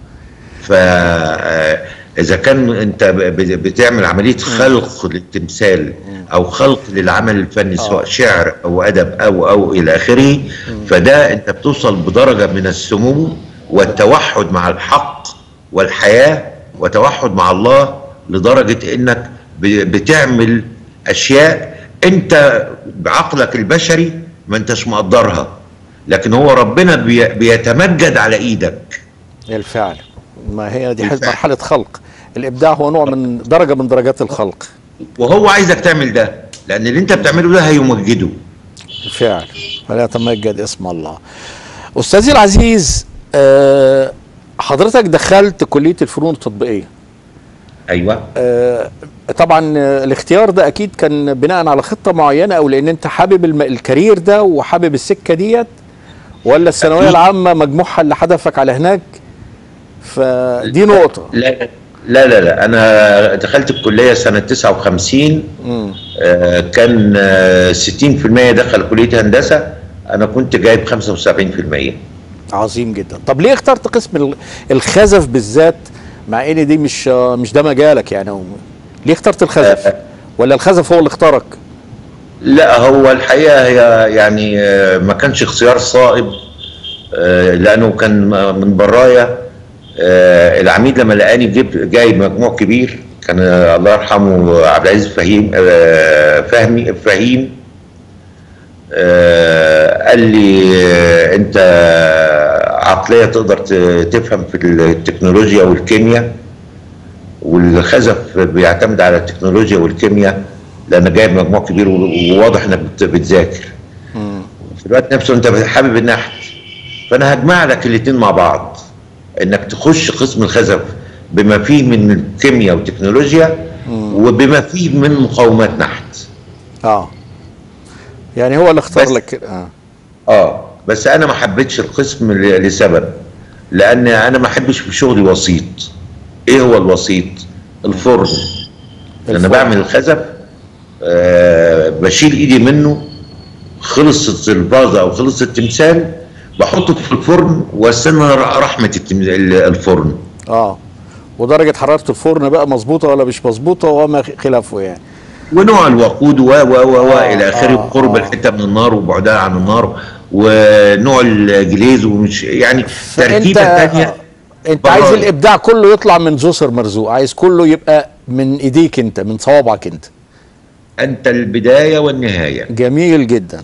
فإذا كان أنت ب- ب- بتعمل عملية خلق للتمثال أو خلق للعمل الفني سواء شعر أو أدب أو أو إلى آخره فده أنت بتوصل بدرجة من السمو والتوحد مع الحق والحياة وتوحد مع الله لدرجة إنك ب- بتعمل أشياء أنت بعقلك البشري ما أنتش مقدرها لكن هو ربنا بي- بيتمجد على إيدك الفعل ما هي دي بالفعل. مرحله خلق الابداع هو نوع من درجه من درجات الخلق وهو عايزك تعمل ده لان اللي انت بتعمله ده هيمجده بالفعل فلا يتمجد اسم الله استاذي العزيز آه، حضرتك دخلت كليه الفنون التطبيقيه ايوه آه، طبعا آه، الاختيار ده اكيد كان بناء على خطه معينه او لان انت حابب الم- الكارير ده وحابب السكه ديت ولا الثانويه أكيد. العامه مجموعها اللي حدفك على هناك فدي نقطه لا لا لا لا انا دخلت الكليه سنه 59 مم. آه، كان آه، 60% دخل كليه هندسه انا كنت جايب 75% عظيم جدا طب ليه اخترت قسم ال- الخزف بالذات مع ان دي مش آه، مش ده مجالك يعني أو ليه اخترت الخزف آه. ولا الخزف هو اللي اختارك لا هو الحقيقه هي يعني آه، ما كانش اختيار صائب آه، لانه كان من برايا آه، العميد لما لقاني جيب جايب مجموع كبير كان آه، الله يرحمه عبد العزيز فهيم آه، فهمي فهيم آه، قال لي آه، انت عقليه تقدر ت- تفهم في التكنولوجيا والكيمياء والخزف بيعتمد على التكنولوجيا والكيمياء لان جايب مجموع كبير وواضح انك بت- بتذاكر في الوقت نفسه انت حابب النحت فانا هجمع لك الاثنين مع بعض انك تخش قسم الخزف بما فيه من الكيمياء والتكنولوجيا وبما فيه من مقاومات نحت اه يعني هو اللي اختار بس- لك اه اه بس انا ما حبيتش القسم ل- لسبب لان انا ما احبش في شغلي وسيط ايه هو الوسيط الفرن انا الفرن. بعمل الخزف آه بشيل ايدي منه خلصت الفازه او خلص التمثال بحطه في الفرن واستنى ر- رحمه التم- ال- الفرن اه ودرجه حراره الفرن بقى مظبوطه ولا مش مظبوطه وما خلافه يعني ونوع الوقود و و و و آه، الى اخره آه، وقرب آه. الحته من النار وبعدها عن النار ونوع الجليز ومش يعني تركيبه فأنت- ثانيه آه، انت عايز الابداع كله يطلع من زوسر مرزوق عايز كله يبقى من ايديك انت من صوابعك انت انت البدايه والنهايه جميل جدا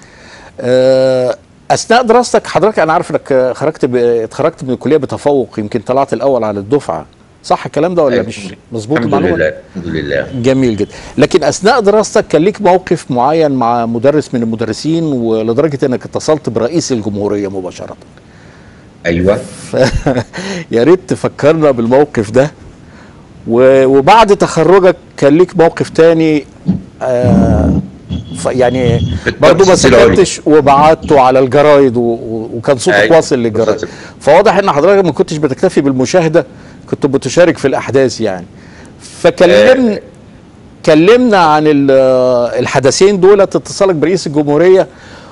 آه، اثناء دراستك حضرتك انا عارف انك آه، خرجت ب... اتخرجت من الكليه بتفوق يمكن طلعت الاول على الدفعه صح الكلام ده ولا أيوة. مش مظبوط الحمد المعلومه لله الحمد لله جميل جدا لكن اثناء دراستك كان ليك موقف معين مع مدرس من المدرسين ولدرجه انك اتصلت برئيس الجمهوريه مباشره ايوه ف... يا ريت تفكرنا بالموقف ده و... وبعد تخرجك كان ليك موقف تاني آه ف... يعني برضه ما التفصيل العليا. سكتش وبعته على الجرايد و... و... وكان صوتك أيوة. واصل للجرايد بالظبط. فواضح ان حضرتك ما كنتش بتكتفي بالمشاهده كنت بتشارك في الاحداث يعني فكلمنا آه. كلمنا عن ال- الحدثين دول اتصالك برئيس الجمهوريه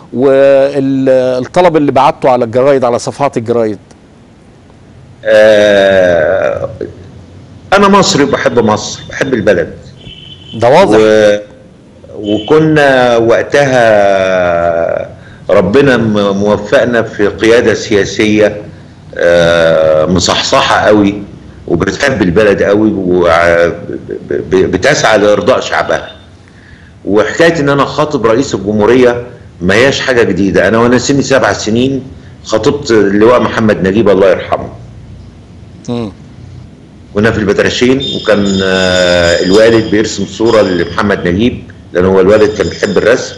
والطلب اللي بعته على الجرايد على صفحات الجرايد آه انا مصري بحب مصر بحب البلد ده واضح و... وكنا وقتها ربنا م- موفقنا في قيادة سياسية آه، مصحصحة قوي وبتحب البلد قوي وبتسعى لإرضاء شعبها وحكاية إن أنا خاطب رئيس الجمهورية ما هياش حاجة جديدة أنا وأنا سني سبع سنين خطبت اللواء محمد نجيب الله يرحمه مم. كنا في البدرشين وكان آه، الوالد بيرسم صوره لمحمد نجيب لان هو الوالد كان بيحب الرسم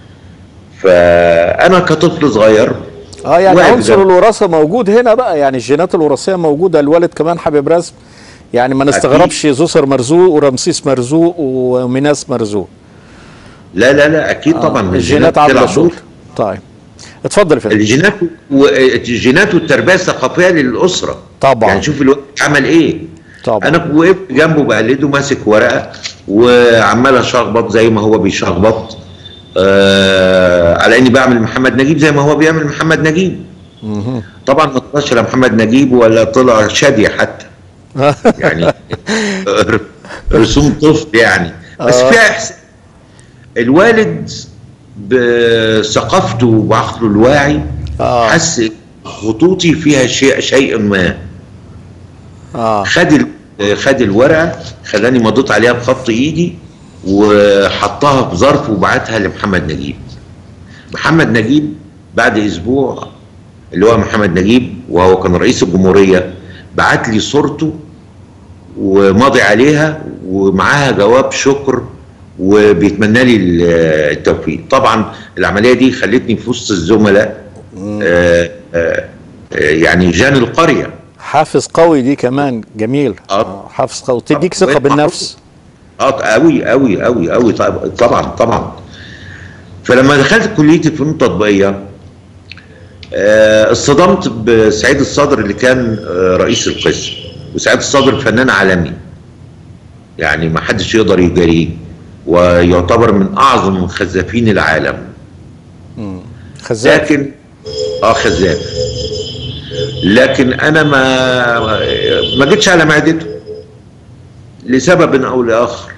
فانا كطفل صغير اه يعني واقف عنصر جنب- الوراثه موجود هنا بقى يعني الجينات الوراثيه موجوده الوالد كمان حابب رسم يعني ما نستغربش زوسر مرزوق ورمسيس مرزوق وميناس مرزوق لا لا لا اكيد طبعا الجينات عامله بتلعب شغل دور. طيب اتفضل يا فندم الجينات والجينات والتربيه الثقافيه للاسره طبعا. يعني شوف الوقت عمل ايه طبعا انا وقفت جنبه بقلده ماسك ورقه وعمال اشخبط زي ما هو بيشخبط آه على اني بعمل محمد نجيب زي ما هو بيعمل محمد نجيب مهم. طبعا ما طلعش لا محمد نجيب ولا طلع شادية حتى يعني رسوم طفل يعني بس آه. فيها احساس الوالد بثقافته وعقله الواعي آه. حس خطوطي فيها شيء شيء ما اه خد ال- خد الورقه خلاني مضيت عليها بخط ايدي وحطها في ظرف وبعتها لمحمد نجيب محمد نجيب بعد اسبوع اللي هو محمد نجيب وهو كان رئيس الجمهوريه بعت لي صورته وماضي عليها ومعاها جواب شكر وبيتمنى لي ال- التوفيق طبعا العمليه دي خلتني في وسط الزملاء آه آه آه يعني جان القريه حافز قوي دي كمان جميل آه. حافز قوي تديك آه. ثقه بالنفس اه قوي قوي قوي قوي طبعا طبعا فلما دخلت كليه الفنون التطبيقيه آه، اصطدمت بسعيد الصدر اللي كان آه، رئيس القسم وسعيد الصدر فنان عالمي يعني ما حدش يقدر يجاريه ويعتبر من اعظم خزافين العالم خزاك لكن اه خزاف لكن انا ما ما جيتش على معدته لسبب او لاخر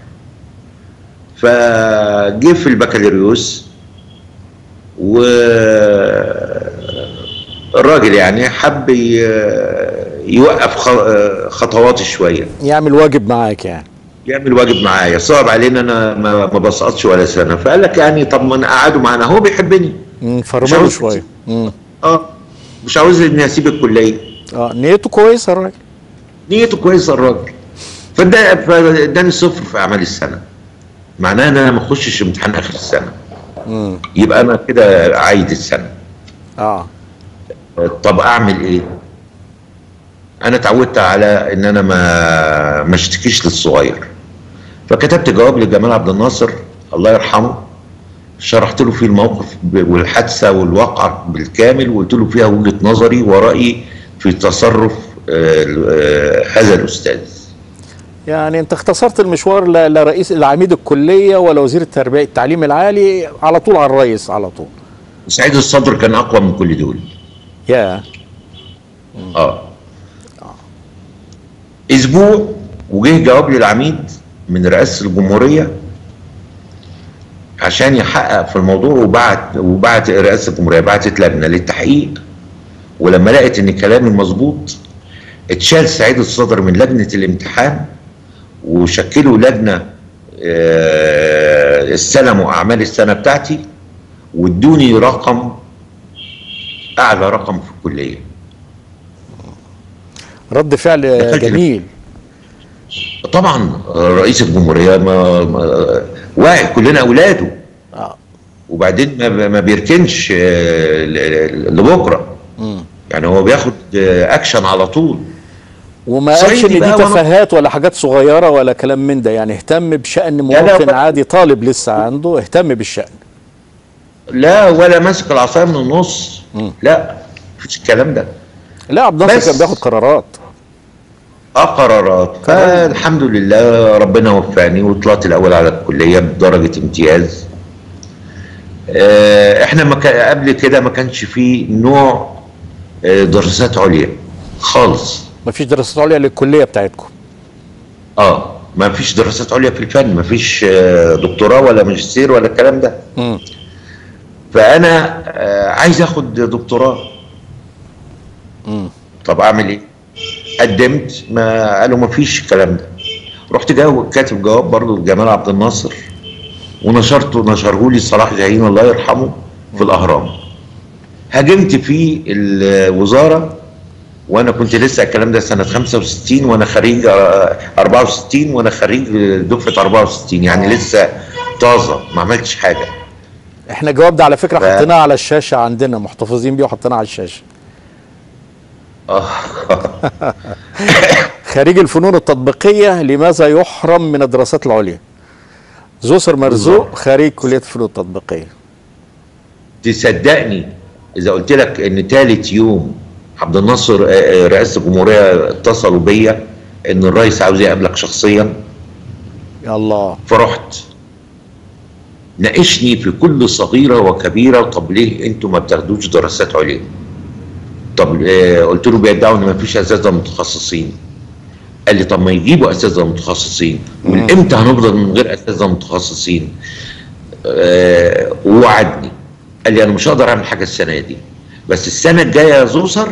فجه في البكالوريوس و الراجل يعني حب ي- يوقف خ- خطواتي شويه يعمل واجب معاك يعني يعمل واجب معايا صعب علينا انا ما ما بسقطش ولا سنه فقال لك يعني طب ما نقعده معانا هو بيحبني مم، مش فرمله عاوز شويه مم. اه مش عاوز اني اسيب الكليه اه نيته كويسه الراجل نيته كويسه الراجل فده فاداني صفر في اعمال السنه معناه ان انا ما اخشش امتحان اخر السنه مم. يبقى انا كده عايد السنه اه طب اعمل ايه انا اتعودت على ان انا ما ما اشتكيش للصغير فكتبت جواب لجمال عبد الناصر الله يرحمه شرحت له فيه الموقف ب- والحادثه والواقع بالكامل وقلت له فيها وجهه نظري ورايي في تصرف آه، آه، هذا الاستاذ يعني انت اختصرت المشوار لا لا رئيس لعميد الكليه ولا وزير التربيه التعليم العالي على طول على الرئيس على طول سعيد الصدر كان اقوى من كل دول يا اه اسبوع وجه جواب للعميد من رئاسه الجمهوريه عشان يحقق في الموضوع وبعت وبعت رئاسه الجمهوريه بعتت لجنه للتحقيق ولما لقت ان كلامي مظبوط اتشال سعيد الصدر من لجنه الامتحان وشكلوا لجنه آه، استلموا اعمال السنه بتاعتي وادوني رقم اعلى رقم في الكليه رد فعل دخلت جميل طبعا رئيس الجمهوريه ما ما واعي كلنا اولاده اه وبعدين ما, ما بيركنش آه، ل- ل- لبكره مم. يعني هو بياخد آه، اكشن على طول وما قالش صعيدي ان دي بقى وأنا- تفاهات ولا حاجات صغيره ولا كلام من ده يعني اهتم بشان لا، مواطن لا. عادي طالب لسه عنده اهتم بالشان لا ولا ماسك العصايه من النص مم. لا مفيش الكلام ده لا عبد الناصر بس- كان بياخد قرارات اه قرارات فالحمد لله ربنا وفقني وطلعت الاول على الكليه بدرجه امتياز آه، احنا ما كان- قبل كده ما كانش فيه نوع آه، دراسات عليا خالص مفيش دراسات عليا للكليه بتاعتكم اه ما فيش دراسات عليا في الفن ما فيش آه، دكتوراه ولا ماجستير ولا الكلام ده مم. فانا آه، عايز اخد دكتوراه مم. طب اعمل ايه قدمت ما قالوا ما فيش الكلام ده رحت جاوب كاتب جواب برضه لجمال عبد الناصر ونشرته نشره لي صلاح جاهين الله يرحمه في الاهرام هاجمت في الوزاره وانا كنت لسه الكلام ده سنه 65 وانا خريج آه، 64 وانا خريج دفعه 64 يعني لسه طازه ما عملتش حاجه احنا الجواب ده على فكره ف- حطيناه على الشاشه عندنا محتفظين بيه وحطيناه على الشاشه اه خريج الفنون التطبيقيه لماذا يحرم من الدراسات العليا زوسر مرزوق خريج كليه الفنون التطبيقيه تصدقني اذا قلت لك ان ثالث يوم عبد الناصر آه، آه، رئاسه الجمهوريه اتصلوا بيا ان الرئيس عاوز يقابلك شخصيا يا الله فرحت ناقشني في كل صغيره وكبيره طب ليه انتوا ما بتاخدوش دراسات عليا؟ طب آه قلت له بيدعوا ان ما فيش اساتذه متخصصين قال لي طب ما يجيبوا اساتذه متخصصين من امتى هنفضل من غير اساتذه متخصصين؟ آه ووعدني قال لي انا مش هقدر اعمل حاجه السنه دي بس السنه الجايه يا زوسر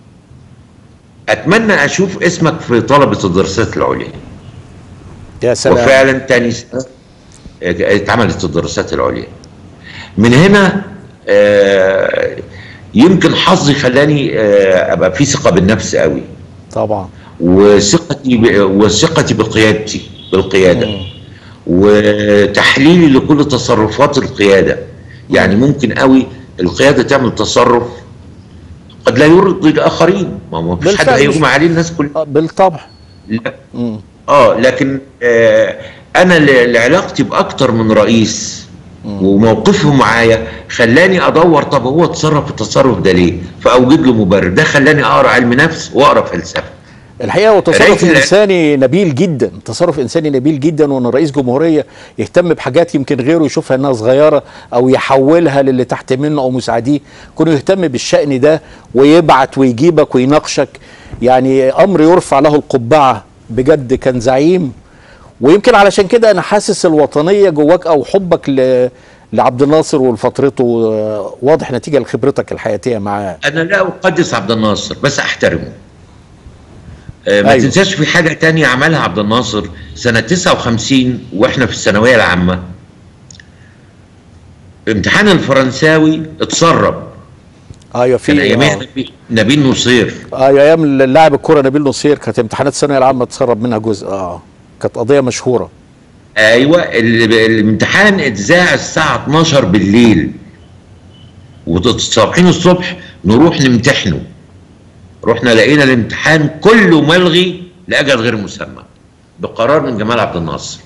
اتمنى اشوف اسمك في طلبه الدراسات العليا يا سلام وفعلا تاني سنه اتعملت الدراسات العليا من هنا آه، يمكن حظي خلاني آه، ابقى في ثقه بالنفس قوي طبعا وثقتي ب- وثقتي بقيادتي بالقياده وتحليلي لكل تصرفات القياده يعني ممكن قوي القياده تعمل تصرف قد لا يرضي الاخرين ما هو مفيش حد بالفعل مش- هيغمى عليه الناس كلها آه، بالطبع لا. مم. اه لكن آه انا ل- لعلاقتي باكتر من رئيس وموقفه معايا خلاني ادور طب هو اتصرف التصرف ده ليه فاوجد له مبرر ده خلاني اقرا علم نفس واقرا فلسفه الحقيقه هو تصرف رئيس الع- انساني نبيل جدا تصرف انساني نبيل جدا وان رئيس جمهوريه يهتم بحاجات يمكن غيره يشوفها انها صغيره او يحولها للي تحت منه او مساعديه كونه يهتم بالشان ده ويبعت ويجيبك ويناقشك يعني امر يرفع له القبعه بجد كان زعيم ويمكن علشان كده انا حاسس الوطنيه جواك او حبك ل لعبد الناصر ولفترته آه، واضح نتيجه لخبرتك الحياتيه معاه انا لا اقدس عبد الناصر بس احترمه آه ما أيوة. أيوه. تنساش في حاجه تانية عملها عبد الناصر سنه 59 واحنا في الثانويه العامه امتحان الفرنساوي اتسرب ايوه في كان ايامها آه. نبيل- نبيل نصير اه ايام اللاعب الكره نبيل نصير كانت امتحانات الثانويه العامه اتسرب منها جزء اه كانت قضيه مشهوره ايوه ال- الامتحان اتذاع الساعه 12 بالليل وصابحين الصبح نروح نمتحنه رحنا لقينا الامتحان كله ملغي لاجل غير مسمى بقرار من جمال عبد الناصر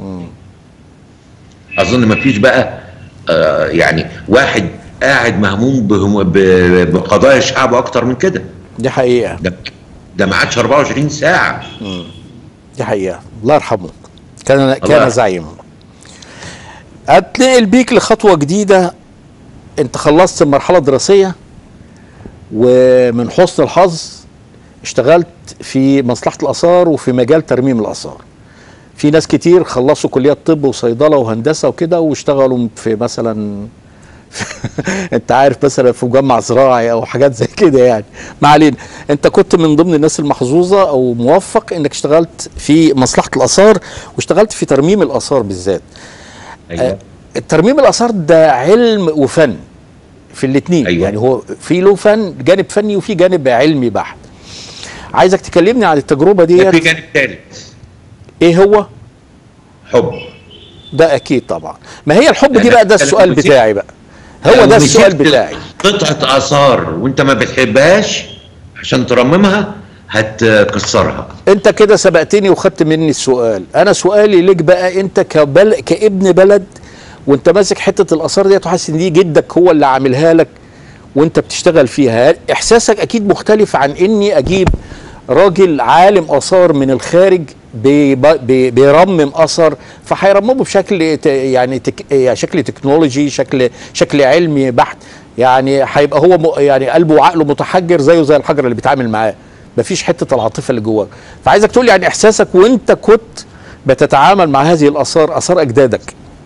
اظن ما فيش بقى آه يعني واحد قاعد مهموم بهم- ب- بقضايا الشعب اكتر من كده دي حقيقه ده ده ما عادش 24 ساعه دي حقيقه الله يرحمه كان الله كان يرحمه. زعيم اتنقل بيك لخطوه جديده انت خلصت المرحله الدراسيه ومن حسن الحظ اشتغلت في مصلحه الاثار وفي مجال ترميم الاثار في ناس كتير خلصوا كليات طب وصيدله وهندسه وكده واشتغلوا في مثلا انت عارف مثلا في مجمع زراعي او حاجات زي كده يعني ما علينا انت كنت من ضمن الناس المحظوظه او موفق انك اشتغلت في مصلحه الاثار واشتغلت في ترميم الاثار بالذات ايوه الترميم الاثار ده علم وفن في الاثنين أيوة. يعني هو في له فن جانب فني وفي جانب علمي بحت عايزك تكلمني عن التجربه ده في ديت جانب ثالث ايه هو حب ده اكيد طبعا ما هي الحب دي أنا بقى ده بتكلم السؤال بسيط. بتاعي بقى هو لو ده السؤال مسكت بتاعي قطعة آثار وأنت ما بتحبهاش عشان ترممها هتكسرها انت كده سبقتني وخدت مني السؤال انا سؤالي ليك بقى انت كبل... كابن بلد وانت ماسك حته الاثار ديت وحاسس ان دي جدك هو اللي عاملها لك وانت بتشتغل فيها احساسك اكيد مختلف عن اني اجيب راجل عالم اثار من الخارج بي... بي... بيرمم اثر فهيرممه بشكل ت... يعني تك... يعني شكل تكنولوجي شكل شكل علمي بحت يعني هيبقى هو م... يعني قلبه وعقله متحجر زيه زي الحجر اللي بيتعامل معاه مفيش حته العاطفه اللي جواك فعايزك تقول لي يعني احساسك وانت كنت بتتعامل مع هذه الاثار اثار اجدادك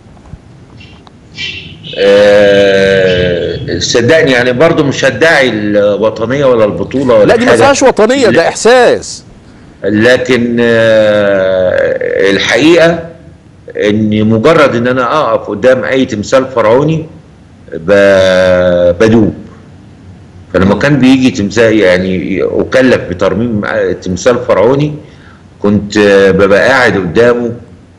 آه، صدقني يعني برضو مش هدعي الوطنية ولا البطولة ولا لا دي ما حاجة. فيهاش وطنيه ده لا. احساس لكن آه، الحقيقة ان مجرد ان انا اقف قدام اي تمثال فرعوني ب- بدوب فلما كان بيجي تمثال يعني اكلف بترميم تمثال فرعوني كنت آه، ببقى قاعد قدامه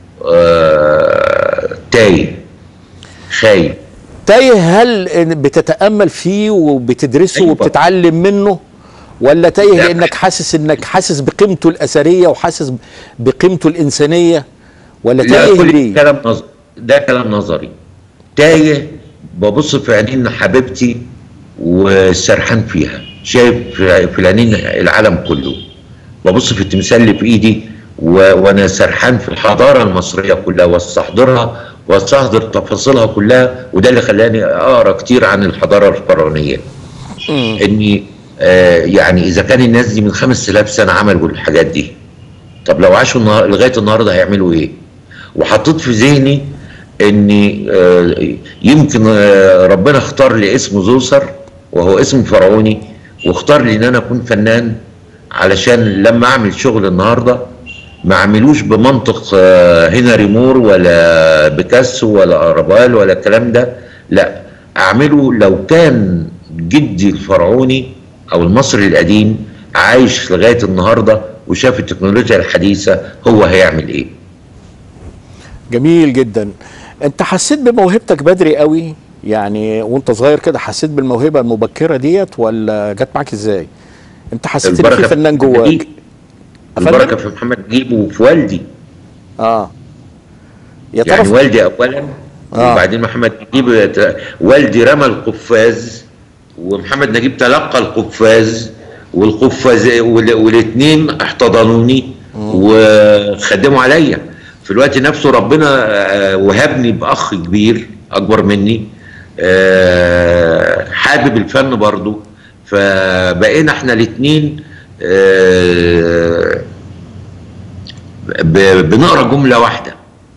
آه، تايه خايف تايه هل إن بتتامل فيه وبتدرسه أيوة. وبتتعلم منه ولا تايه لا. لانك حاسس انك حاسس بقيمته الاثريه وحاسس بقيمته الانسانيه ولا لا تايه كل ليه؟ كلام نظري ده كلام نظري تايه ببص في عينين حبيبتي وسرحان فيها شايف في في العينين العالم كله ببص في التمثال اللي في ايدي و... وانا سرحان في الحضاره المصريه كلها واستحضرها واستحضر تفاصيلها كلها وده اللي خلاني اقرا كتير عن الحضاره الفرعونيه اني آه يعني اذا كان الناس دي من 5000 سنه عملوا الحاجات دي طب لو عاشوا النهار لغايه النهارده هيعملوا ايه؟ وحطيت في ذهني اني آه، يمكن آه، ربنا اختار لي اسم زوسر وهو اسم فرعوني واختار لي ان انا اكون فنان علشان لما اعمل شغل النهارده ما اعملوش بمنطق آه، هنري مور ولا بيكاسو ولا ارابال ولا الكلام ده لا اعمله لو كان جدي الفرعوني او المصري القديم عايش لغايه النهارده وشاف التكنولوجيا الحديثه هو هيعمل ايه جميل جدا انت حسيت بموهبتك بدري قوي يعني وانت صغير كده حسيت بالموهبه المبكره ديت ولا جت معاك ازاي انت حسيت ان في فنان محمد جواك نجيب. أفندم؟ البركه في محمد نجيب وفي والدي اه يا ترى يعني في- والدي اولا آه. وبعدين محمد نجيب يت- والدي رمى القفاز ومحمد نجيب تلقى القفاز والقفاز والاثنين احتضنوني وخدموا عليا في الوقت نفسه ربنا آه، وهبني باخ كبير اكبر مني آه، حابب الفن برضو فبقينا احنا الاثنين بنقرا جمله واحده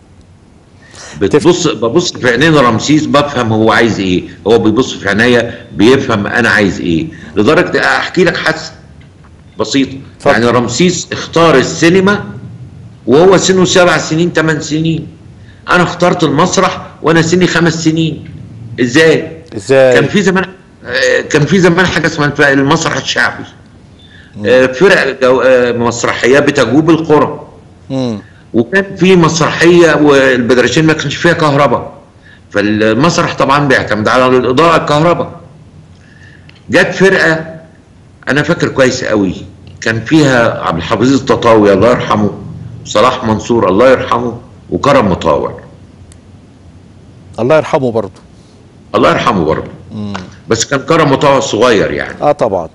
بتبص ببص في عينين رمسيس بفهم هو عايز ايه هو بيبص في عينيا بيفهم انا عايز ايه لدرجه احكي لك حادثه بسيطه اتفضل. يعني رمسيس اختار السينما وهو سنه سبع سنين ثمان سنين انا اخترت المسرح وانا سني خمس سنين ازاي ازاي كان في زمان آه، كان في زمان حاجه اسمها الف- المسرح الشعبي آه، فرق جو- آه، مسرحيه بتجوب القرى مم. وكان في مسرحيه والبدرشين ما كانش فيها كهرباء فالمسرح طبعا بيعتمد على الاضاءه الكهرباء جت فرقه انا فاكر كويس قوي كان فيها عبد الحفيظ التطاوي الله يرحمه صلاح منصور الله يرحمه وكرم مطاوع الله يرحمه برضه الله يرحمه برضه بس كان كرم مطاوع صغير يعني اه طبعا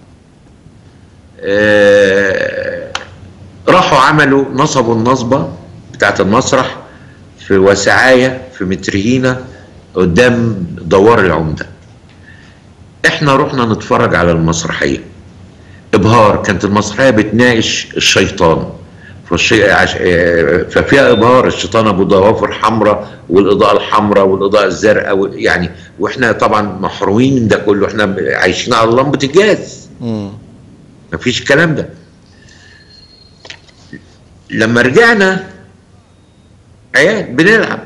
آه، راحوا عملوا نصبوا النصبة بتاعت المسرح في وسعاية في مترهينة قدام دوار العمدة احنا رحنا نتفرج على المسرحية ابهار كانت المسرحية بتناقش الشيطان فالشي... عش... آه، ففيها ابهار الشيطان ابو ضوافر حمراء والاضاءه الحمراء والاضاءه الزرقاء و... يعني واحنا طبعا محرومين من ده كله احنا عايشين على لمبه الجاز مم. مفيش الكلام ده لما رجعنا عيال بنلعب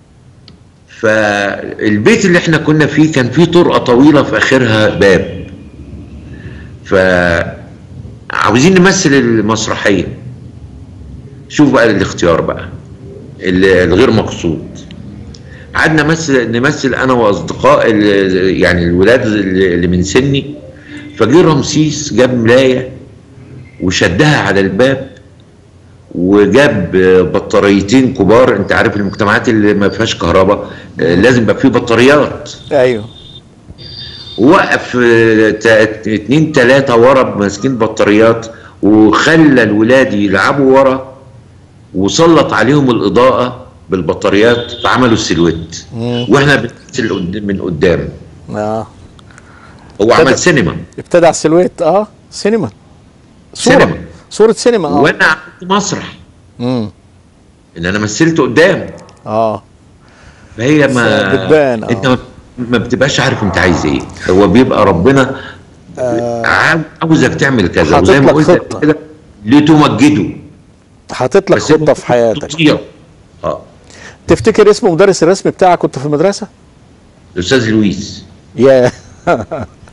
فالبيت اللي احنا كنا فيه كان فيه طرقه طويله في اخرها باب ف عاوزين نمثل المسرحيه شوف بقى الاختيار بقى ال- الغير مقصود قعدنا نمثل نمثل انا واصدقاء ال- يعني الولاد اللي اللي من سني فجه رمسيس جاب ملايه وشدها على الباب وجاب بطاريتين كبار انت عارف المجتمعات اللي ما فيهاش كهرباء آه، لازم يبقى فيه بطاريات ايوه وقف آه، تا- اتنين تلاتة ورا ماسكين بطاريات وخلى الولاد يلعبوا ورا وسلط عليهم الإضاءة بالبطاريات فعملوا السيلويت واحنا بنمثل قد- من قدام اه هو عمل ابتدى- سينما ابتدع السيلويت اه سينما صورة سينما. صورة سينما اه وانا عملت مسرح مم. ان انا مثلت قدام اه فهي ما بتبان، آه. انت ما- ما بتبقاش عارف انت عايز ايه هو بيبقى ربنا عاو- عاوزك تعمل كذا حاطط وزي ما لك قلت خطة. كده لتمجده حاطط لك بس خطة في حياتك تطيع. اه تفتكر اسم مدرس الرسم بتاعك كنت في المدرسة؟ الاستاذ لويس يا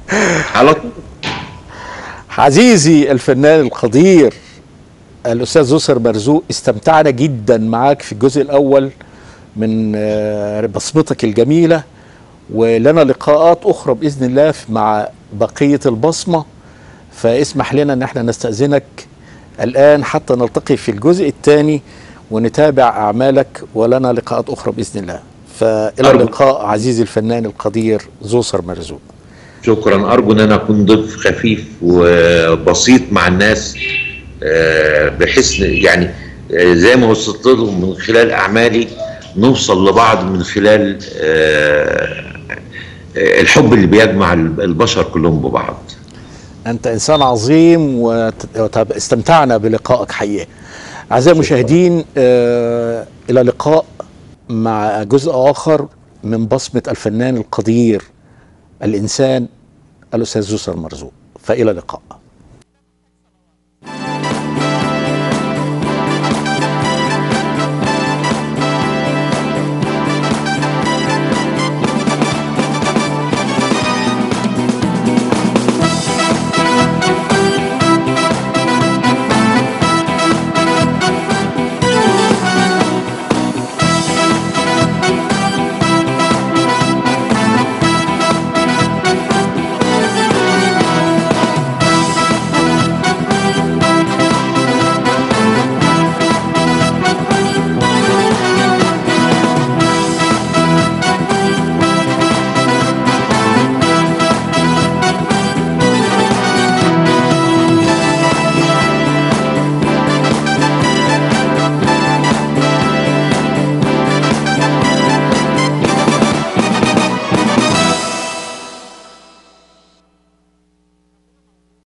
على طول عزيزي الفنان القدير الاستاذ زوسر مرزوق استمتعنا جدا معاك في الجزء الاول من آه، بصمتك الجميله ولنا لقاءات اخرى باذن الله مع بقيه البصمه فاسمح لنا ان احنا نستاذنك الان حتى نلتقي في الجزء الثاني ونتابع اعمالك ولنا لقاءات اخرى باذن الله فالى أرجو. اللقاء عزيزي الفنان القدير زوسر مرزوق شكرا ارجو ان انا اكون ضيف خفيف وبسيط مع الناس آه، بحيث ن- يعني آه، زي ما وصلت لهم من خلال اعمالي نوصل لبعض من خلال آه، آه، الحب اللي بيجمع البشر كلهم ببعض أنت إنسان عظيم واستمتعنا بلقائك حقيقة أعزائي المشاهدين آه، إلى لقاء مع جزء آخر من بصمة الفنان القدير الإنسان الأستاذ زوسر مرزوق فإلى اللقاء